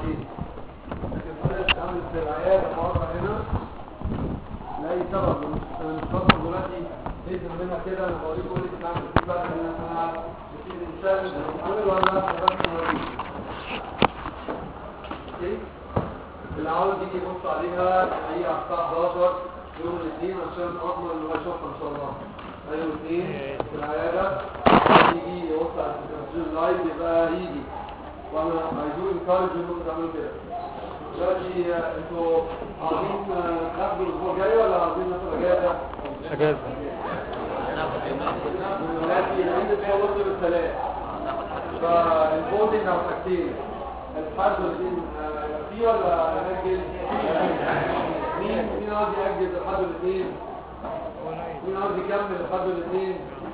بعدين لكن بدات تعمل في العياده مره هنا لاي سبب انا مش فاكر دلوقتي لازم منها كده انا بوريكم ايه اللي بتعمل في فرق ان احنا بنسيب الانسان عامل ولا بس نوريه اوكي العاوز يجي يبص عليها هي على الساعه 11 يوم الاثنين عشان اضمن ان هو يشوفها ان شاء الله يوم الاثنين في العياده يجي يبص على التلفزيون لايف يبقى يجي وانا عايزين انكارج انكم تعملوا كده دلوقتي انتوا عاوزين تاخدوا الاسبوع الجاي ولا عاوزين ناخد اجازه؟ اجازه دلوقتي العيد الجاي برضه بالثلاث فالفوتنج على حاجتين الحد والاثنين هيبقى فيه ولا هنأجل؟ مين مين عاوز يأجل الحد والاثنين؟ مين عاوز يكمل الحد والاثنين؟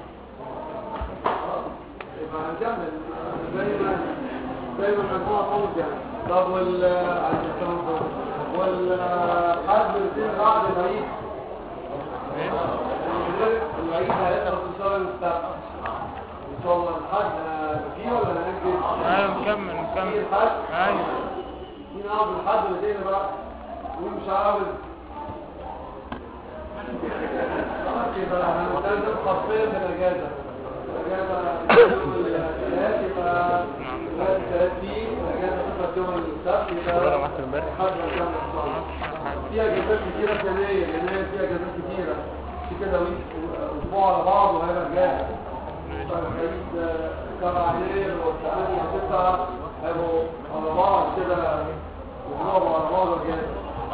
يبقى هنكمل زي ما زي ما مجموعة فوز يعني طب وال والحد والاثنين بعد العيد العيد هيخلص ان شاء الله المستقبل ان شاء الله الحد فيه ولا هنأجل؟ ايوه نكمل في نكمل الحد ايوه مين عاوز الحد ولا تاني بقى مين مش عاوز خلاص يبقى هنستخدم خاصية الاجازة الاجازة يوم الثلاث يبقى ثلاث ثلاثين الاجازة تبقى يوم السبت مرة يبقى واحدة امبارح حد هنكمل ان شاء الله في اجازات كتيرة في يناير يناير في اجازات كتيرة في كده ويك- اسبوع على بعض وهيبقى جاهز فالعيد سبعة يناير والثمانية وتسعة هيبقوا على بعض كده يضربوا على بعض جامد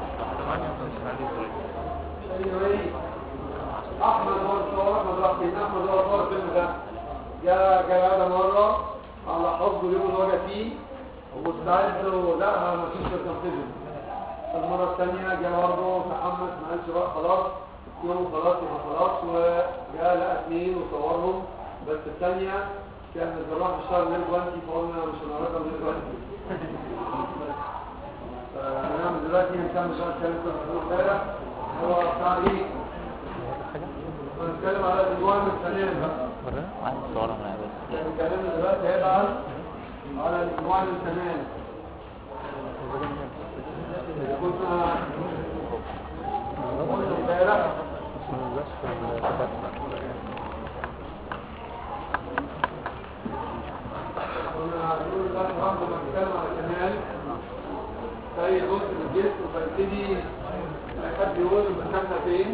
anyway احمد هو الصور احمد راح فين احمد هو صور الفيلم ده جاء جاء هذا مرة على حظه اليوم اللي هو جه فيه ومستعد له لا ما فيش تنفيذه المرة الثانية جاء برضه تحمس ما قالش بقى خلاص يوم خلاص يبقى خلاص وجاء لقى اثنين وصورهم بس الثانية كان الجراح اشتغل من جوانتي فقلنا مش هنعرفها من جوانتي فنعمل دلوقتي نكمل بقى الكلام اللي كنا بنقوله امبارح هو بتاع ايه؟ هنتكلم على العنوان الثاني بقى عايز صورة معايا بس اتكلمنا دلوقتي هيبقى على العنوان الثاني كنا قلنا امبارح كنا هنقول دلوقتي برضه لما نتكلم على الكمال زي جزء من الجسم فيبتدي حد يقول مكانها فين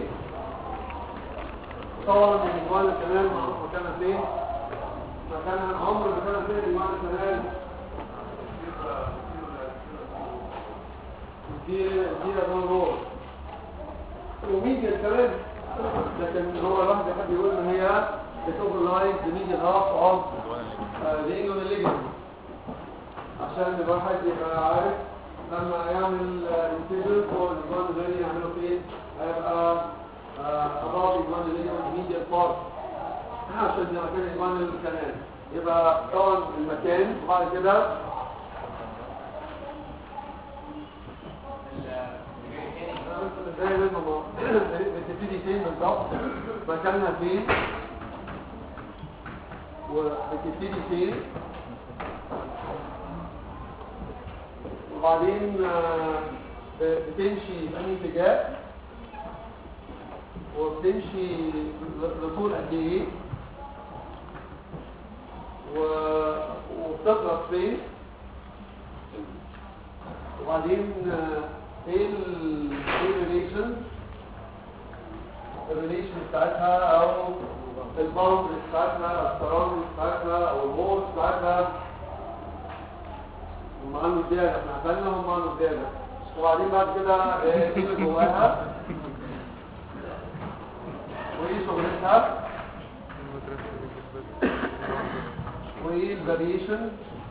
طبعا من عنوان الكمال معروف مكانها فين مكانها عمر مكانها فين عنوان الكمال دي دي ده رول وميديا كمان لكن هو الواحد يحب يقول ان هي بتوفر لاين ميديا هاف اوف لينجون الليجن عشان الواحد يبقى عارف لما يعمل انتجر فور الجوان اللي يعمله فين هيبقى اضاف الجوان اللي ميديا بارت عشان ده مكان الجوان الكنال يبقى طبعا المكان وبعد كده ازاي لازم بتبتدي فين بالظبط مكانها فين وبتبتدي فين وبعدين آه، بتمشي في أي اتجاه وبتمشي ل- لطول قد ايه و- وبتخلص فين وبعدين آه، ايه ال ايه الريليشن الريليشن بتاعتها او الباوندري بتاعتها السراوندري بتاعتها او الوول بتاعتها هم قالوا زيادة احنا عملنا هم قالوا زيادة وبعدين بعد كده ايه اللي جواها وايه شغلتها وايه الفاريشن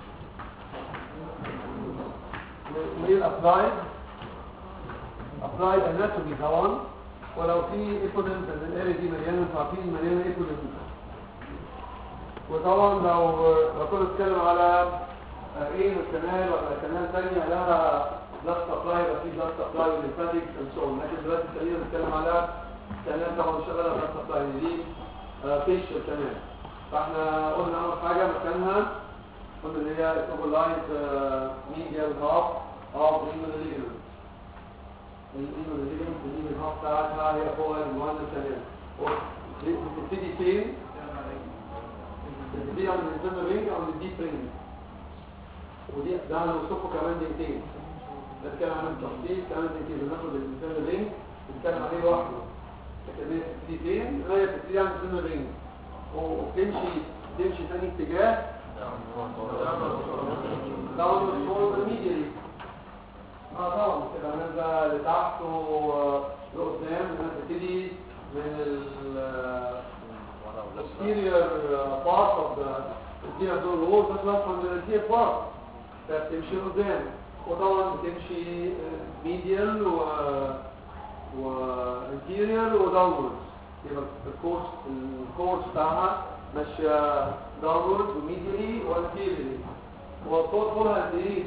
وايه الابلايد ابلايد اناتومي طبعا ولو في ايكودنت الاري دي مليانه انتوا عارفين مليانه ايكودنت وطبعا لو لو كنا بنتكلم على ايه الكنال ولا كنال ثانيه لها بلاد سبلاي يبقى في بلاد سبلاي للفاتيك اند سو لكن دلوقتي خلينا نتكلم على كنال طبعا شغاله بلاد سبلاي دي فيشل كنال فاحنا قلنا اول حاجه مكانها قلنا اللي هي اوفرلايت ميديا هي الهاف اوف الايمن ليجمنت الايمن ليجمنت دي الهاف بتاعتها هي فوق المهندس الثاني بتبتدي فين؟ بتبتدي عند الانترنال رينج او الديب رينج ودي ده هنوصفه كمان دقيقتين نتكلم عن التفصيل كمان دقيقتين بناخد الانترنال رينج نتكلم عليه لوحده لكن هي بتبتدي فين؟ هي بتبتدي عند الانترنال رينج وتمشي تمشي ثاني اتجاه داون فورورد immediately اه طبعا تبقى نازله لتحت ولقدام انها تبتدي من ال posterior part of the anterior door wall تطلع from the anterior part فبتمشي قدام وطبعا بتمشي medial و و anterior و downwards يبقى الكورس الكورس بتاعها ماشيه downwards و medially و anteriorly والطول طولها قد ايه؟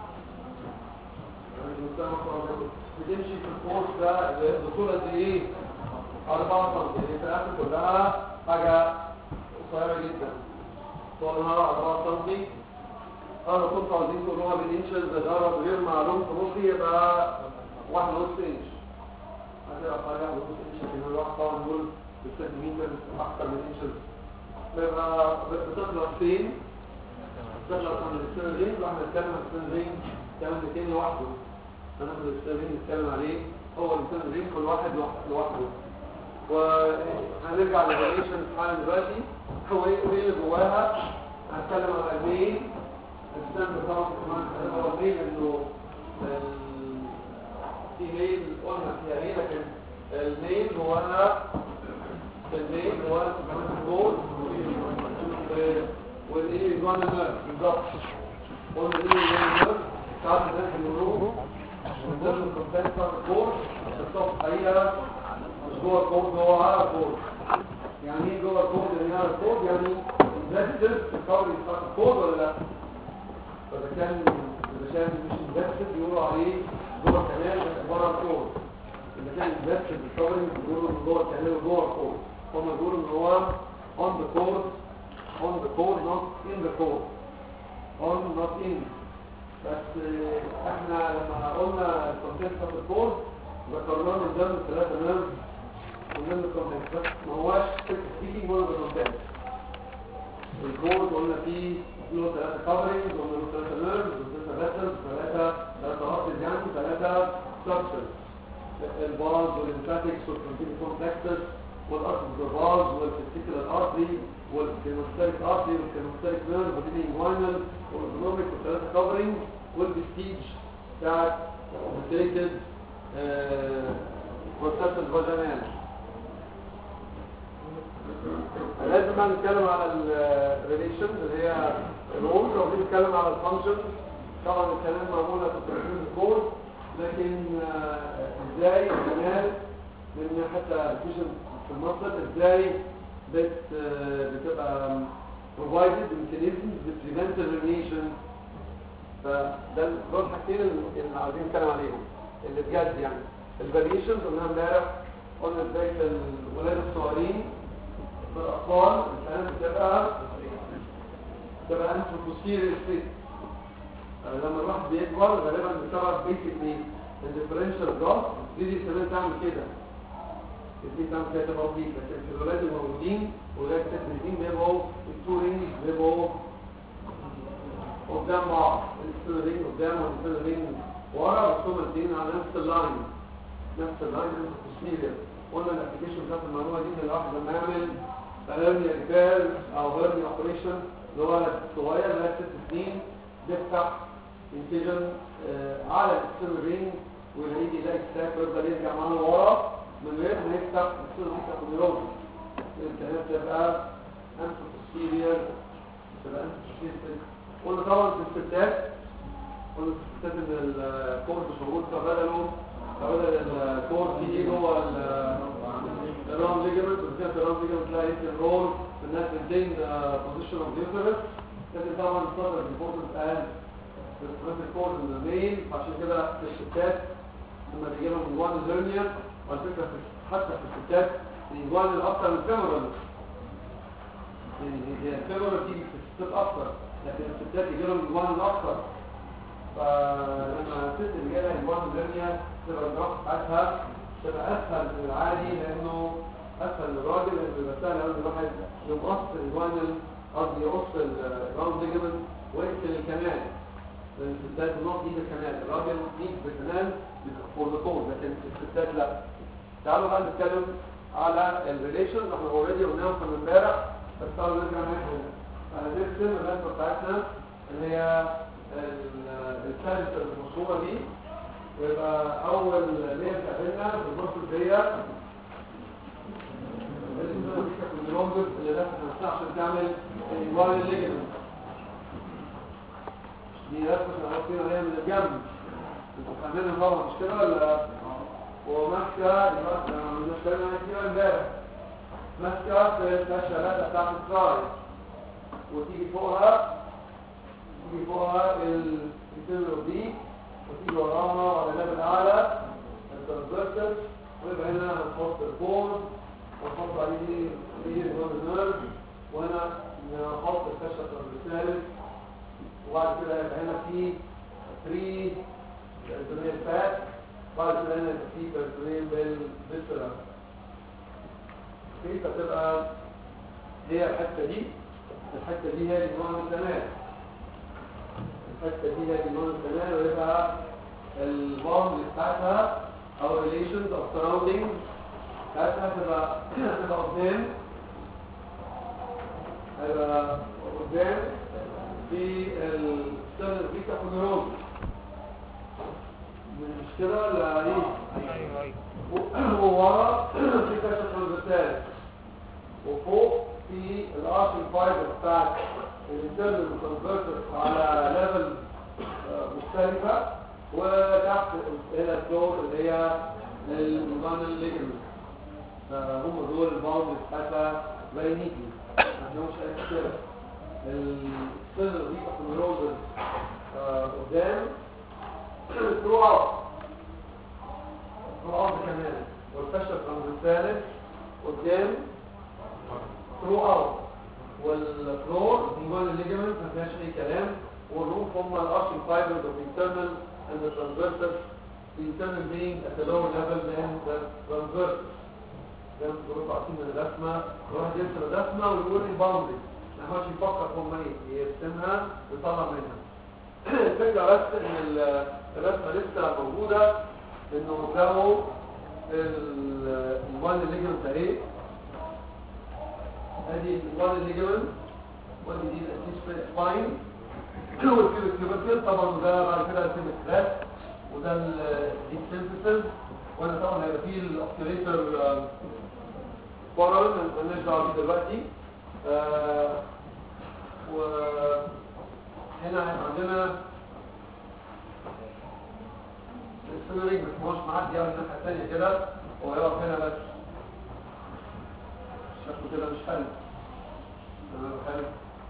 بتمشي في الكورس ده بطول قد ايه؟ 4 سم يعني في الاخر كلها حاجه قصيره جدا طولها 4 سم انا كنت عايزين تقولوها بالانشز بجرب غير معلوم في مخي يبقى 1 ونص انش هتبقى حاجه 1 ونص انش لكن الواحد طبعا دول بالسنتيمتر اكتر من انشز بيبقى بتطلع فين؟ بتطلع من السن رينج واحنا نتكلم عن السن رينج كمان تاني لوحده هناخد السن رينج نتكلم عليه هو السن رينج كل واحد لوحده وهنرجع للريليشن حالا دلوقتي هو ايه اللي جواها هنتكلم على المين السن طبعا كمان هو المين انه في ميل قلنا فيها ايه لكن الميل جواها الميل جواها كمان الجول والايه جوانا نيرف بالظبط قلنا ايه نيرف ساعات الناس بيقولوا من ضمن الكونتنت بتاع الكور بالظبط حقيقه مش جوه الكود جوه على الكود يعني ايه جوه الكود يعني على الكود يعني انفستد في الكفرج بتاع الكود ولا لا فاذا كان اذا كان مش انفستد بيقولوا عليه جوه الكنال بس بره الكود اذا كان انفستد في الكفرج بيقولوا ان جوه الكنال وجوه الكود هم بيقولوا ان هو on the code on the code not in the code on not in بس احنا لما قلنا الكونتنت بتاع الكود ذكرناه من ضمن ثلاثة نيرف من ضمن الكونتنت بس ما هواش سبيكينج ولا بالكونتنت الكود قلنا فيه له ثلاثة كفرنج قلنا له ثلاثة نيرف ثلاثة فيسلز ثلاثة ثلاثة ارتز يعني ثلاثة ستراكشرز الباز والليمفاتكس والكونتينيوس كومبلكسز والارتز والباز والفيسيكولار ارتري والكيموستاتيك ارتري والكيموستاتيك نيرف والانجوينال والاوتونوميك والثلاثة كفرنج والبستيج بتاعت اوبستريتد بروسيس الفاجينال لازم بقى نتكلم على الريليشن اللي هي الرول لو بنتكلم على الفانكشن طبعا الكلام معموله في التركيز الكور لكن ازاي الكلام من حتى الفيجن في المصدر ازاي بت بتبقى provided mechanisms that prevent the radiation فده دول حاجتين اللي عايزين نتكلم عليهم اللي بجد يعني الفاريشنز قلناها امبارح قلنا ازاي في الولاد الصغيرين في الاطفال الكلام بتبقى بتبقى انت بوستيريور ستيت لما الواحد بيكبر غالبا بسبب بيسكلي الديفرنشال جاز دي كمان تعمل كده دي تعمل كده تبقى بيك لكن في الولاد المولودين ولاد التلميذين بيبقوا التورينج بيبقوا قدام بعض السيلرين قدام والسيلرين ورا بس هما الاثنين على نفس اللاين نفس اللاين نفس التشميل قلنا الابلكيشن بتاعت المعلومه دي ان الواحد لما يعمل هيرني ريبير او هيرني اوبريشن لولد صغير لغايه ست سنين بيفتح انتجن على السيلرين ويلاقيه يلاقي الساك ويفضل يرجع معاه لورا من غير ما يفتح السيلرين كابونيروجي الكلام تبقى انت posterior تبقى انت posterior قلنا طبعا في الستات قلنا في الستات ان الكورد مش موجود فبدلوا فبدل الكورد يجي جوه الرام ليجمنت وكده في الرام ليجمنت تلاقي يمكن رول في الناس بتين بوزيشن اوف ديفرنس لكن طبعا الصدر الامبورتنت قال في الكورد من الميل عشان كده في الستات لما بيجي لهم انجوان الهرنيا وعلى فكره حتى في الستات الانجوان الاكثر من الفيمورال يعني هي الفيمورال تيجي في الستات اكثر لكن الستات يجي لهم انجوان الاكثر فلما الست اللي جايه الجوان الدنيا تبقى الجراحه بتاعتها تبقى اسهل من العادي لانه اسهل للراجل لانه بيبقى سهل قوي الواحد يمقص الجوان قصدي يقص الراوند ليجمنت ويقفل الكنال لان الستات النص دي الكنال الراجل يجي بالكنال فور ذا كود لكن الستات لا تعالوا بقى نتكلم على الريليشن احنا اوريدي قلناهم من امبارح بس تعالوا نرجع نحن نرسم الرسمه بتاعتنا اللي هي الثالثه المشهوره دي ويبقى اول ليه تقابلنا في النص الدقيقه اللونجر اللي ده هتنفع عشان تعمل الوال الليجمنت دي رسمه احنا حاطين عليها من الجنب انتوا فاهمينها طبعا مش كده ولا وماسكه مش كلام كتير امبارح ماسكه في الفشلات بتاعت التراي وتيجي فوقها تيجي فوقها الانترنال دي وتيجي وراها على الليفل اعلى الترانزستور ويبقى هنا هنحط البون ونحط عليه دي دي النيرف وهنا نحط الفشل الترانزستور وبعد كده يبقى هنا في 3 الدنيا فات بعد كده هنا يبقى في بيرتونين بالفيسرا كيف تبقى هي الحته دي الحته دي هي النوع الثاني الحته دي هي النوع الثاني ويبقى البوند بتاعتها او relations of surrounding بتاعتها تبقى تبقى قدام هيبقى قدام في السيرن فيتا كونيرون مش كده ولا ايه؟ ايوه ايوه وورا في كشف ترانزستات وفوق في الارش الفايبر بتاعت الانترنال كونفرتر على ليفل مختلفة وتحت هنا الفلور اللي هي النظام الليجمنت فهم دول الباوند بتاعتها فيري نيتلي ما عندهمش اي مشكلة السيلر دي كونيروزز قدام throughout throughout كمان والفشل ترانزستالس قدام throughout والفلور نيجون الليجمنت ما فيهاش اي كلام والروف هم الارشن فايبرز of internal and the transversus the internal being at a lower level than the transversus زي ما بتقولوا عارفين من الرسمه الواحد يرسم الرسمه ويقول الباوندري ما يحاولش يفكر هم ايه يرسمها ويطلع منها الفكره بس ان ال- الرسمه لسه موجوده انه لو الوان الليجمنت اهي ادي الوان الليجمنت وادي دي الانتي سباين والكيوبيكل طبعا ده بعد كده سيم ستريس وده الديسنسيتيف وانا طبعا هيبقى فيه الاوكسيليتر بارل مالناش دعوه بيه دلوقتي آه، وهنا هيبقى عندنا السيناريك بس مش معدي قوي الناحيه الثانيه كده هو هيقف هنا بس شكله كده مش حلو تمام حلو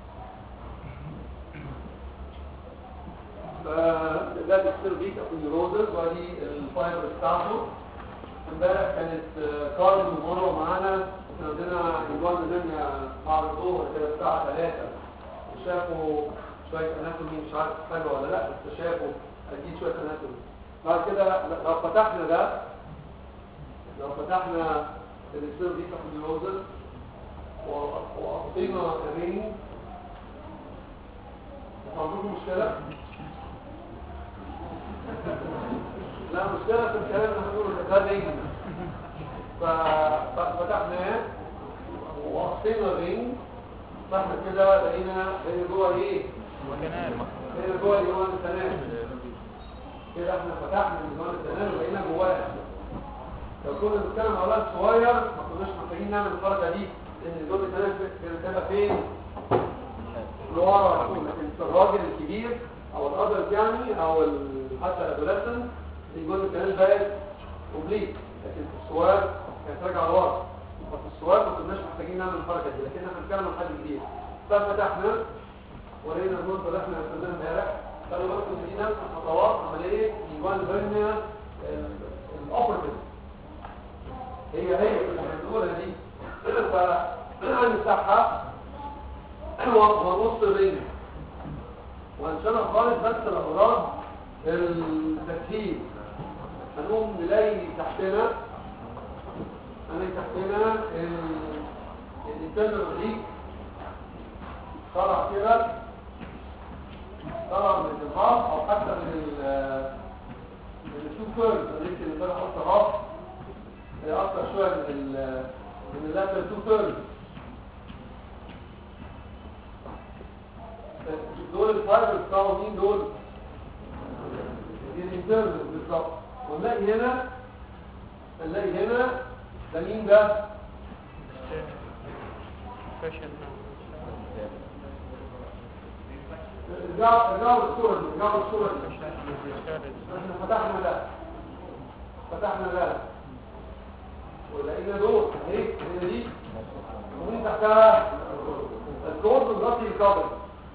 فده السيرفيك ابنيروزز ودي الفايبر بتاعته امبارح كانت آه، كارل ومروه معانا كان عندنا اجوان الدنيا بعد الظهر كده الساعه 3 وشافوا شويه اناتومي مش عارف حلوه ولا لا بس شافوا اكيد شويه اناتومي بعد كده لو فتحنا ده لو فتحنا السيرفيك ابنيروزز وقطينا الرينج عندكم مشكله لا مشكلة في الكلام اللي هنقوله ده رينج ففتحناه وقصينا الرينج فاحنا كده لقينا لقينا جوه ايه؟ وكنال لقينا جوه ديوان التنام كده احنا فتحنا ديوان التنام ولقينا جواه لو كنا بنتكلم على ولد صغير ما كناش محتاجين نعمل الحركه دي لان ديوان التنام كانت تبقى فين؟ لورا على طول لكن في الراجل الكبير او الادلت يعني او ال- حتى الادوليسنت يقول لك كان بقت كومبليت لكن في الصغير كانت راجعه لورا ففي الصغير ما كناش محتاجين نعمل الحركه دي لكن احنا بنتكلم عن حد جديد ففتحنا ورينا النقطه اللي احنا قلناها امبارح قالوا بس ان دي نفس خطوات عمليه ايوان بيرنيا الاوبرتيف هي هي اللي بنقولها دي فهنفتحها ونص الرينج وهنشيلها خالص بس الاغراض التسهيل هنقوم نلاقي تحتنا هنلاقي تحتنا الانترنال ريك طلع كده طلع من الهاف او حتى من ال من التو كيرز الريك اللي طلع اكتر هاف هي اكتر شويه من ال من اللاتر تو كيرز دول الفايبر بتاعوا مين دول الانترنال بالظبط ونلاقي هنا نلاقي هنا ده مين ده فشل ارجعوا ارجعوا للصوره دي ارجعوا للصوره دي فشل احنا فتحنا ده فتحنا ده ولقينا دول اهي هي دي ومين تحتها الكورد والغطي الكفر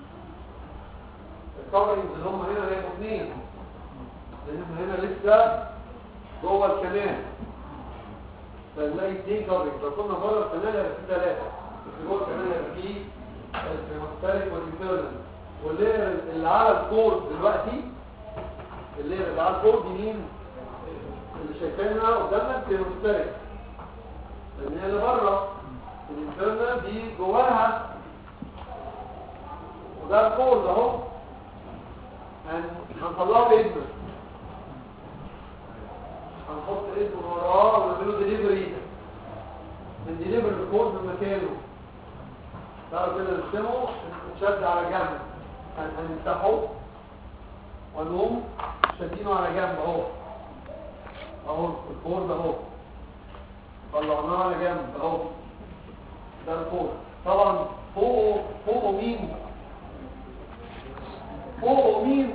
الكفرنجز اللي هم هنا هيبقوا اثنين لان احنا هنا لسه جوه الكنال فنلاقي اثنين كفرنج لو كنا بره الكنال هيبقى في ثلاثه بس جوه الكنال هيبقى في المختلف والانترنال واللير اللي على الكورد دلوقتي اللير اللي على الكورد دي مين اللي شايفينها قدامنا الكريموستريك لان هي اللي بره الانترنال دي جواها وده الكورد اهو هن- هنطلعه باسمه هنحط اسمه وراه ونعمله ديليفري من ديليفري الكورد من مكانه تعالوا كده نرسمه نشد على جنب هن- هنفتحه ونقوم شادينه على جنب اهو اهو الكورد اهو طلعناه على جنب اهو ده الكورد طبعا فوقه فوقه مين فوقه مين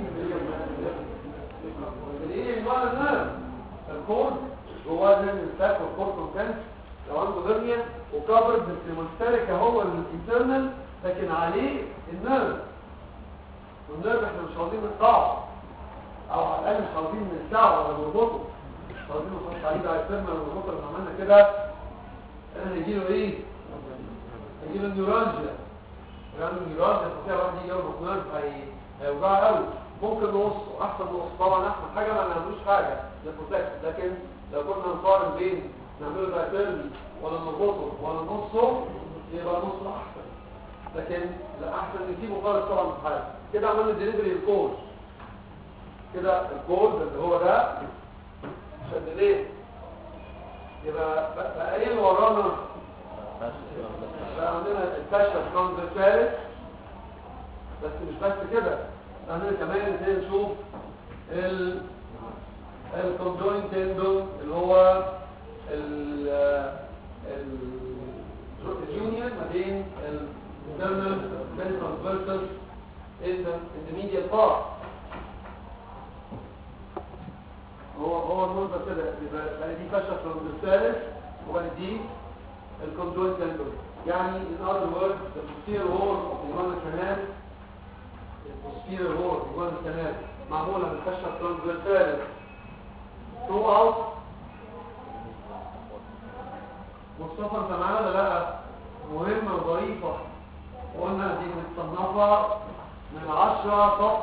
الايه جوه النار الكورد جواه زي الستاك والكورد كان لو عنده غرنيا وكفر بالمشترك هو الانترنال لكن عليه النيرف والنيرف احنا مش عاوزين نقطعه او على الاقل مش عاوزين نلسعه ولا نربطه مش عاوزين نخش عليه بقى الفيرما ونربطه لما عملنا كده هيجيله ايه؟ هيجيله نيورالجيا يعني النيورالجيا تستطيع الواحد يجي يربط نيرف هي هيوجعه قوي ممكن نقصه احسن نقص طبعا احسن حاجه ما نعملوش حاجه للبروتكت لكن لو كنا نقارن بين نعمله دايترمي ولا نربطه ولا نقصه يبقى نصه احسن لكن لا احسن نسيبه خالص طبعا في حاجه كده عملنا ديليفري الكود كده الكود اللي هو ده شد ليه يبقى بقى ايه اللي ورانا بقى عندنا الفاشل كونزرفالس بس مش بس كده عندنا كمان ازاي نشوف ال الكونجوين تندون اللي هو ال اليونيون ما بين الانترنال and transversal in the in the medial part هو هو المنظر كده يبقى بقى دي فشل transversalis وبقى دي الكونجوين تندون يعني in other words the posterior wall of the inguinal canal البوستيريور وول في جوه الكنال معموله من خشب ترانسفيرسالس ثرو اوت مصطفى انت معانا ولا لا مهمه وظريفه قلنا دي متصنفه من 10 طب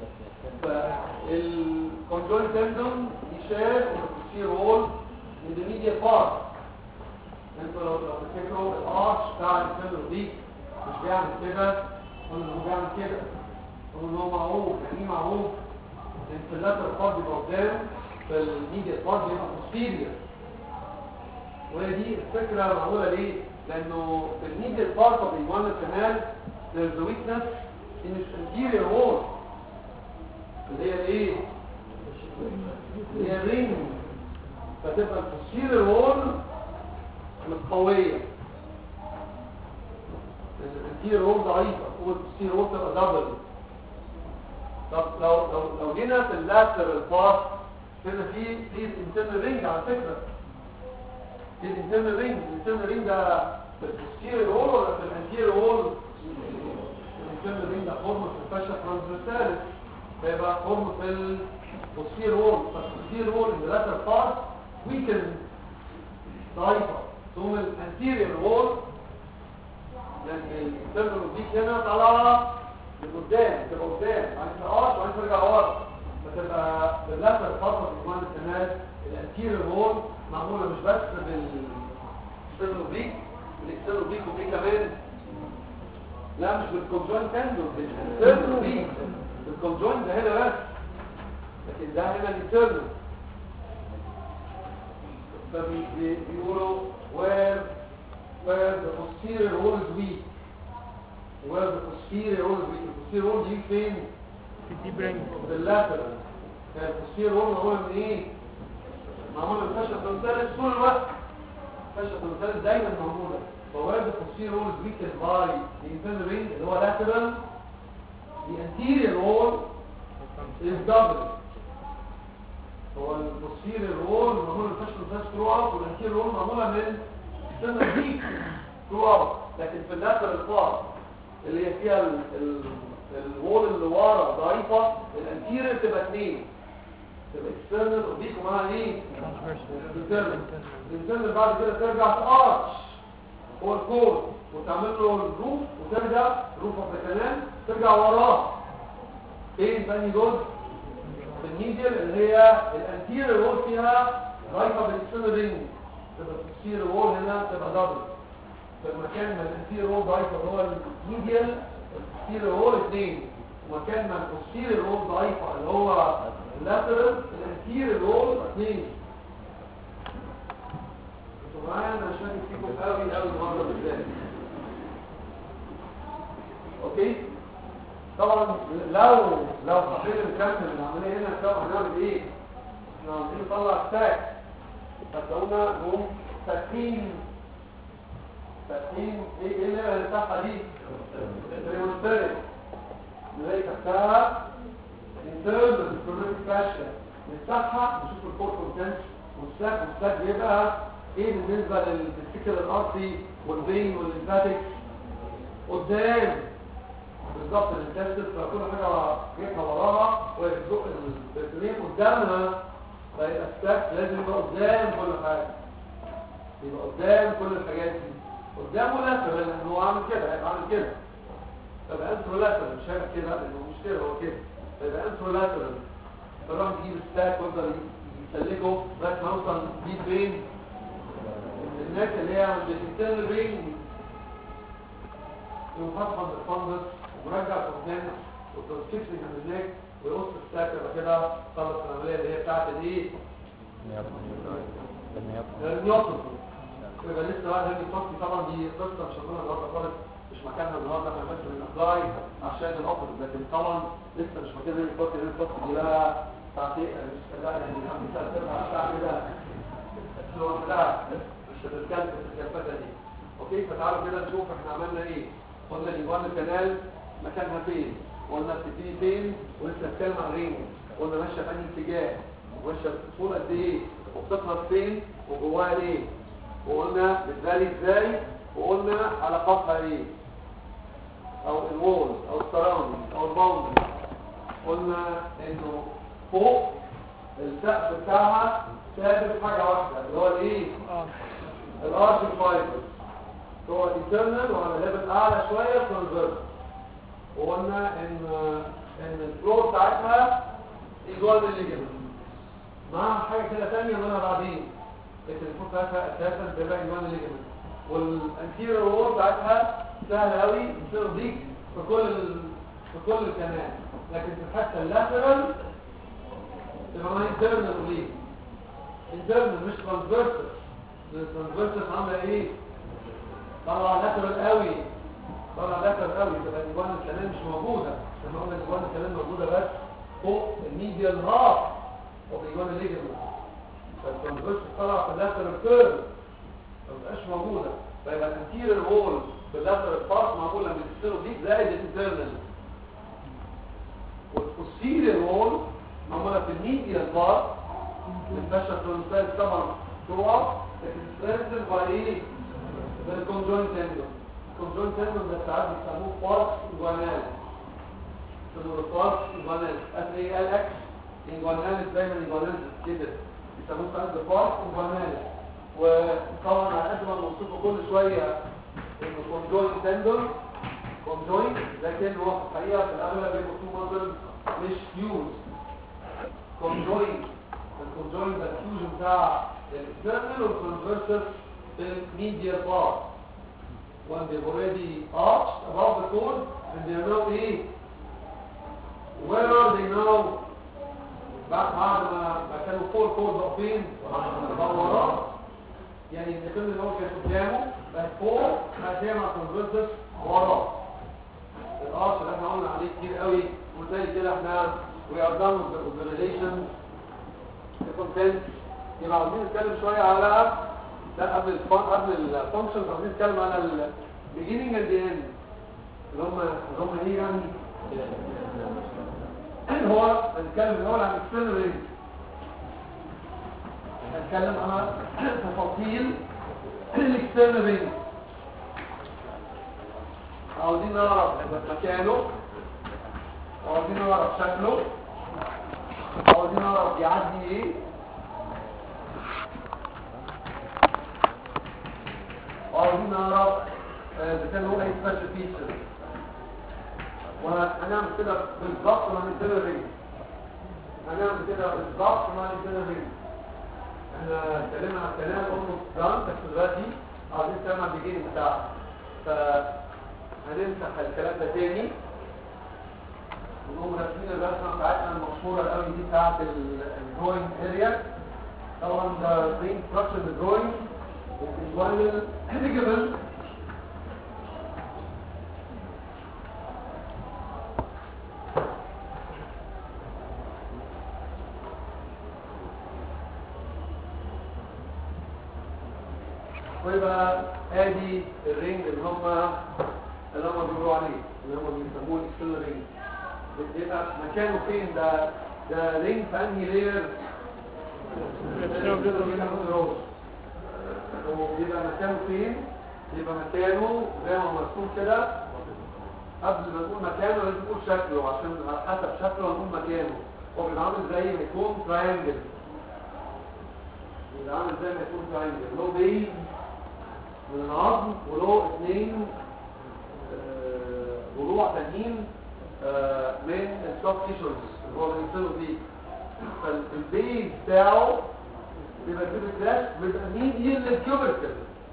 الكونجول تندون يشال البوستيريور وول من الميديا بارت انتوا لو لو تفتكروا الارش بتاع التندون دي مش بيعمل كده قلنا هو بيعمل كده قلنا ان هو معروف يعني ايه معروف الانفلاتر بارت بيبقى قدام فالميديا بارت بيبقى posterior وهي دي الفكره معموله ليه؟ لانه في الميديا بارت اوف the كمان there's a weakness in its anterior wall اللي هي ايه؟ اللي هي رينج فتبقى البوستيريور وول متقويه الانتيريور وول ضعيفه والبوستيريور وول تبقى دبل طب لو لو لو جينا في اللاترال بارت هنا في في انترنال رينج على فكره في الانترنال رينج الانترنال رينج ده في البوستيريور وول ولا في الانتيريور وول الانترنال رينج ده فورم في الفاشا ترانسفيرساليس فيبقى فورم في البوستيريور وول فالبوستيريور وول in the lateral part weaken ضعيفه ثم الانتيريور وول لان الانترنال دي هنا طالعه لقدام تبقى قدام عايز تقاش وعايز ترجع ورا تبقى باللاتر فتره في جوان الكنال الانتيريور وول معموله مش بس بالاكسترنال بيك بالاكسترنال بيك وبيك كمان لا مش بالكونجوين تندون بالاكسترنال بيك الكونجوين ده هنا بس لكن ده هنا الانترنال فبيقولوا where where the posterior wall is weak where the posterior wall is weak the posterior wall دي فين في دي برينج باللاترال كان الposterior wall معمول من ايه معمول من فشل تنسلس طول الوقت فشل تنسلس دايما موجوده فوارد الposterior wall is weak by the internal ring اللي هو lateral the anterior wall is double هو البوستيريور وول معمول من فشل تنسلس ثرو اوت والانتيريور وول معموله من external ديك ثرو اوت لكن في اللاترال بارت اللي هي فيها ال- ال- الوول اللي ورا ضعيفه الانتيريور تبقى اثنين تبقى اكسترنال وديك ومعاها ايه الانترنال الانترنال بعد كده ترجع تارش هو الكور وتعمل له الروف وترجع روف اوف ذا كانال ترجع وراه فين ثاني جزء في الميديال اللي هي الانتيريور وول فيها ضعيفه بالاكسترنال رينج تبقى الانتيريور وول هنا تبقى دبل في المكان ما الانتيريور وول ضعيفه اللي هو الميديال الانتيريور وول اثنين ومكان ما البوستيريور وول ضعيفه اللي هو اللاترال الانتيريور وول اثنين انتوا معايا انا مش فاكر فيكم قوي قوي المره بالذات اوكي طبعا لو لو حبينا نكمل العمليه هنا طبعا هنعمل ايه؟ احنا عايزين نطلع ستاك فتلاقونا نقوم فاتحين فاتحين ايه ايه اللي هنفتحها دي؟ الريمونستريك نلاقي تحتها internal chromatic fascia نفتحها نشوف الكور كونتنت والساك والساك بيبقى ايه بالنسبه للفيسيكال ارتي والفين والليمفاتيك قدام بالظبط الانتستس فكل حاجه جيتها وراها ويزق البرتولين قدامها فيبقى الساك لازم يبقى قدام كل حاجه يبقى قدام كل الحاجات دي قدامه لاترال لان هو عامل كده هيبقى عامل كده يبقى انترو لاترال مش هيبقى كده لانه مش كده هو كده يبقى انترو لاترال فراح يجيب الساك ويفضل يسلكه لغايه ما يوصل دي فين الناس اللي هي عند الانترنال رينج يقوم فتحه من الفندس ومرجع قدام وترانسكشن من الناك ويقص الساك يبقى كده خلص العمليه اللي هي بتاعت الايه؟ النيوتن يبقى لسه بقى هنجي الفصل طبعا دي قصه مش هنقولها النهارده خالص مش مكانها النهارده احنا بس بنابلاي عشان الاوبر لكن طبعا لسه مش مكان هنجي الفصل هنجي الفصل دي لها ساعتين مش لا يعني خمس ساعات تربع ساعه كده لوحدها مش هتتكلم في الكلفته دي اوكي فتعالوا كده نشوف احنا عملنا ايه قلنا ايوان الكنال مكانها فين قلنا بتبتدي فين ولسه بنتكلم عن رينج قلنا ماشيه في انهي اتجاه وماشيه بطول قد ايه وبتخلص فين وجواها ايه وقلنا بتغالي ازاي وقلنا علاقاتها ايه او الوول او السراوندنج او الباوندنج قلنا انه فوق السقف بتاعها ثابت حاجه واحده اللي هو الايه اه الارش فايبر هو الانترنال وعلى ليفل اعلى شويه ترانزفيرس وقلنا ان ان الفلور بتاعتها ايجوال للليجمنت مع حاجه كده ثانيه منها بعدين لكن الفلور بتاعتها اساسا بيبقى ايجوال للليجمنت والانتيريور وول بتاعتها سهله قوي تصير ديك في كل ال... في كل الكنال لكن في الحته اللاترال تبقى معاها انترنال وليه انترنال مش ترانسفيرسال الترانسفيرسال عامله ايه طلع لاترال قوي طلع لاترال قوي تبقى الجوان الكلام مش موجوده لما قلنا الجوان الكلام موجوده بس فوق الميديال هاف فوق الجوان الليجمنت فالترانسفيرسال طلع في اللاترال كيرف ما بتبقاش موجوده فيبقى الانتيريور وول باللاترال بارت معموله من السيرو ديك زائد الانترنال والبوستيريور وول معموله في الميديال بارت الفاشا ترانسفيرس طبعا جوه لكن سترينثن باي ايه بالكونجوينت تندون الكونجوينت تندون ده ساعات بيسموه بارس انجوانال يسموه بارس انجوانال قال ايه قال اكس انجوانال دايما انجوانال كده بيسموه ساعات بارس انجوانال وطبعا على قد ما بنوصفه كل شويه انه كونجوينت تندون كونجوينت لكن هو في الحقيقه في الاغلب بيبقوا تو مازل مش فيوز conjoin الconjoin ده الفيوجن بتاع الاكسترنال والconversus في الميديال part when they've already arched above the cord and they are now ايه where are they now بعد بعد ما ما كانوا فور كود واقفين بقوا وراه يعني الكلمه اللي هو كان قدامه بقت فوق بقت هي مع conversus وراه الارش اللي احنا قلنا عليه كتير قوي وزي كده احنا we are done with the, with the relation the content يبقى عاوزين نتكلم شويه على لا قبل الفان قبل الفانكشنز عاوزين نتكلم على ال beginning and the end اللي هم اللي هم ايه يعني هو هنتكلم الاول عن external ring هنتكلم على تفاصيل الاكسترنال رينج عاوزين نعرف مكانه وعاوزين نعرف شكله وعاوزين نعرف يعدي ايه وعاوزين نعرف آه، اذا كان هو اي سبيشال فيتشر وهنعمل كده بالظبط مع الانترنال رينج هنعمل كده بالظبط مع الانترنال رينج احنا اتكلمنا عن الكلام اولموست دان بس دلوقتي عاوزين نتكلم عن البيجيننج بتاعه فهنمسح الكلام ده تاني ونقوم راسمين الرسمه بتاعتنا المشهوره قوي دي بتاعت الدروينج اريا طبعا ده برين ستراكشر الدروينج الجوانل ليجمنت ويبقى ادي الرينج اللي هم اللي هم بيقولوا عليه اللي هم بيسموه الاكسترنال رينج يبقى مكانه فين ده ده رينج في انهي لير يبقى مكانه فين يبقى مكانه زي ما هو مرسوم كده قبل ما نقول مكانه لازم نقول شكله عشان على حسب شكله هنقول مكانه هو بيبقى عامل زي ما يكون تراينجل بيبقى عامل زي ما يكون تراينجل له بيز من العظم وله اثنين آه، ضلوع تانيين آه، من السوفت تيشرز اللي هو بينزلوا فيه فالبيز بتاعه بيبقى كده كلاش بيبقى ميديال للكيوبركل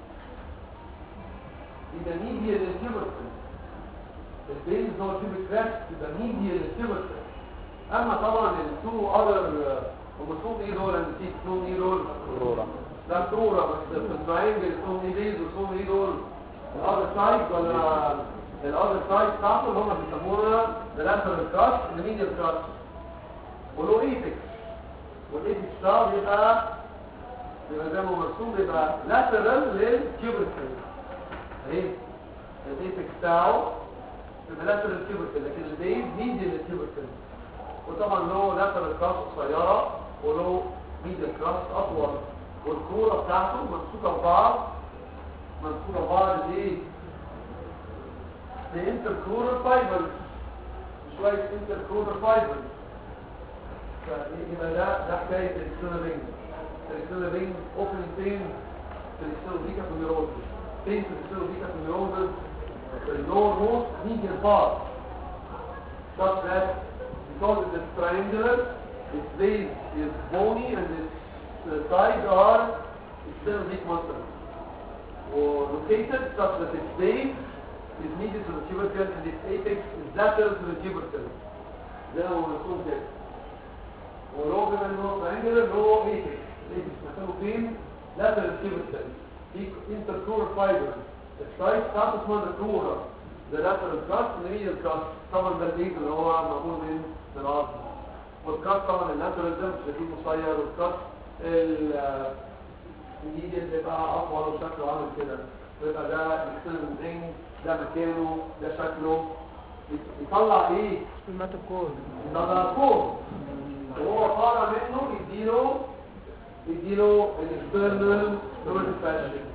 يبقى ميديال للكيوبركل البيز هو كيوبركل كلاش بيبقى ميديال للكيوبركل اما طبعا التو اذر هم اسمهم ايه دول انا نسيت اسمهم ايه دول ده كرورة بس في التراينجل اسمهم ايه بيز واسمهم ايه دول الاذر سايد ولا الاذر سايد بتاعته اللي هم بيسموها اللاترال كراش الميديال كراش وله ايبكس والايبكس ده بيبقى بيبقى زي ما هو مرسوم بيبقى لاترال للكيوبركل اهي الايبكس بتاعه بيبقى لاترال كيوبركل لكن البيز ميديال للكيوبركل وطبعا له لاترال كراش قصيره وله ميديال كراش اطول والكوره بتاعته ممسوكه ببعض ممسوكه ببعض ليه؟ بانتركورال فايبرز شويه انتركورال فايبرز يبقى ده ده حكايه الاكسترنال رينج الاكسترنال رينج اوبن فين في الاكسترنال فيكا في النيروز فين في الاكسترنال فيكا في النيروز في اللور موست medial part such that because it is triangular its base is bony and its the sides are external weak muscles or located such that its base is medial to the tubercle and its apex is lateral to the tubercle زي ما هو مرسوم كده ولو بما انه triangular له apex apex مكانه فين lateral tubercle في intercrural fiber السايد بتاعته اسمها الكرورة ده lateral crust medial crust طبعا ده البيت اللي هو معمول من من العظم والكراست طبعا اللاترال ده مش شايفين قصير والكراست الجديد بيبقى اطول وشكله عامل كده ويبقى ده الاكسترنال رينج ده مكانه ده شكله يطلع ايه الماتوكور ده كور وهو طالع منه يديله يديله الاكسترنال نورد فاشن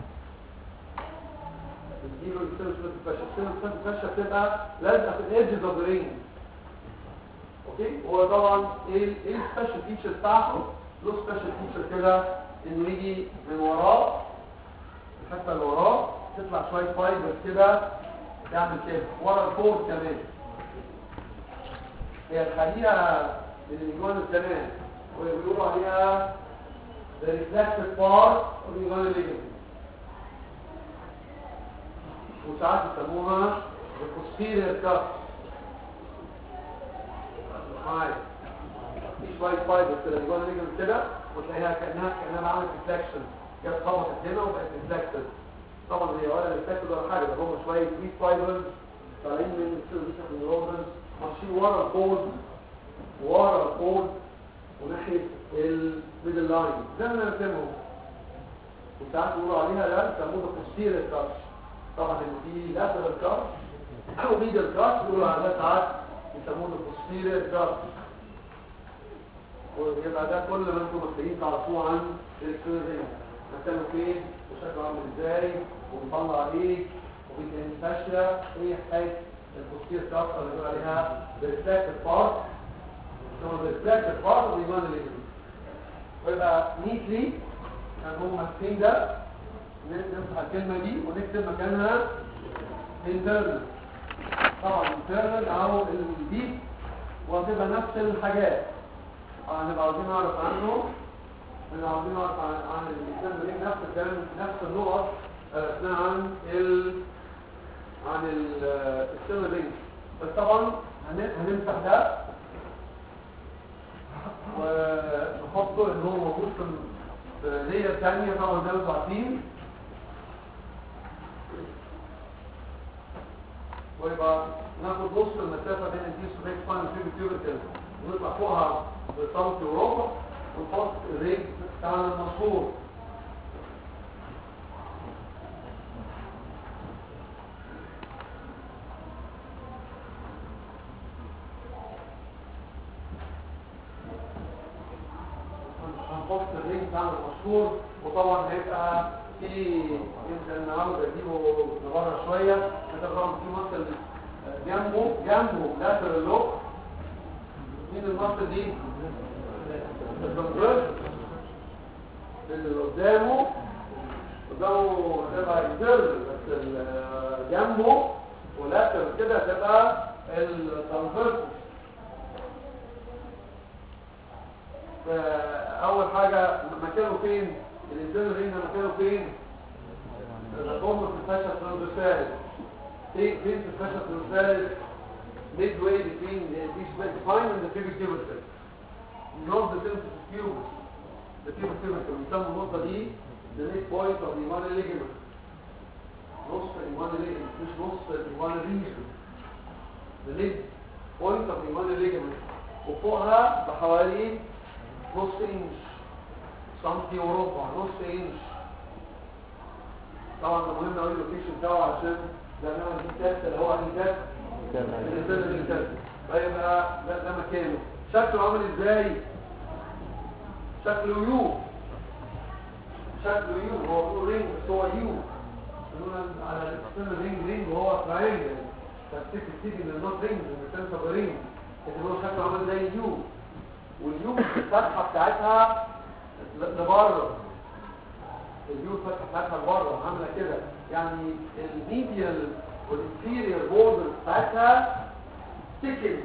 يديله الاكسترنال نورد فاشن الاكسترنال نورد فاشن بتبقى لازقه في الايدجز اوف ذا رينج اوكي هو طبعا ايه ايه السبيشال فيتشر بتاعته له سبيشال فيتشر كده انه يجي من وراه الحته اللي وراه تطلع شويه فايبر كده تعمل كده ورا الكور كمان هي الحقيقه من الإيجوان الكنال ويقولوا عليها the reflected part of the inguinal ligament وساعات يسموها the posterior cuff معايا في شوية فايبر كده الإيجوان ligament كده وتلاقيها كأنها كأنها عملت reflection جت خبطت هنا وبقت reflected طبعا هي ولا reflected ولا حاجة ده هم شوية ويت فايبرز طالعين من السيرفيس النيورونز ماشيين ورا الكود ورا الكود وناحية الميدل لاين زي ما نرسمهم وساعات بيقولوا عليها ده بيسموها تفسير الكاش طبعا اللي فيه لاترال كاش او ميدل كاش بيقولوا على ده ساعات يسموه تفسير الكاش ويبقى ده كل ما انتم محتاجين تعرفوه عن الكيرفينج مكانه فين وشكله عامل ازاي وبيطلع ايه وبيدهن فاشيه ايه حكايه التفسير الكاش اللي بيقول عليها بالريفلكتيف بارت ثم بالريفلكتيف بارت وبيبان الليجمنت ويبقى نيتلي كان هم ماسكين ده نمسح الكلمة دي ونكتب مكانها internal طبعا internal او الديب وهتبقى نفس الحاجات هنبقى عاوزين نعرف عنه هنبقى عاوزين نعرف عن عن الانسان ده نفس الكلام نفس النقط عرفناها عن ال عن السيلر رينج بس طبعا هن- هنمسح ده ونحطه ان هو موجود في في لير ثانيه طبعا زي ما انتم عارفين ويبقى ناخد نص المسافه بين الديس وبين سباين وفيبي تيوبيكال ونطلع فوقها بالصوت اوروبا ونحط الريج بتاعنا المشهور هنحط الرينج بتاعنا المشهور وطبعا هيبقى في يمكن النهارده اجيبه لبره شويه انت طبعا في مصل جنبه جنبه لاترال لوك مين المصل دي؟ الكونتراست اللي قدامه قدامه هتبقى انترنال بس ال- جنبه ولاترال كده هتبقى الترانسفيرس اول حاجة مكانه فين الانسان رينا مكانه فين الضم في الفاشة ترانسفيرس فين فين في الفاشة ترانسفيرس midway between the this define and the pubic tubercle not the sensitive pubis the pubic tubercle بيسموا النقطة دي the mid point of the immune ligament نص immune ligament مش نص immune region the mid point of the immune ligament وفوقها بحوالي نص انش سنتي وربع نص انش طبعا ده مهم قوي اللوكيشن بتاعه عشان ده نعمل دي تيست اللي هو انهي تيست الانسان اللي تيست فيبقى ده ده مكانه شكله عامل ازاي شكله يو شكله يو هو بيقول رينج بس هو يو يقولون على الاكسترنال رينج رينج وهو تراينجل تفتكر تيجي من النوت رينج من السنس اوف رينج لكن هو شكله عامل زي يو واليو الفتحه بتاعتها ل- لبره اليو الفتحه بتاعتها لبره عامله كده يعني الميديال والانفيريور بوردر بتاعتها تيكن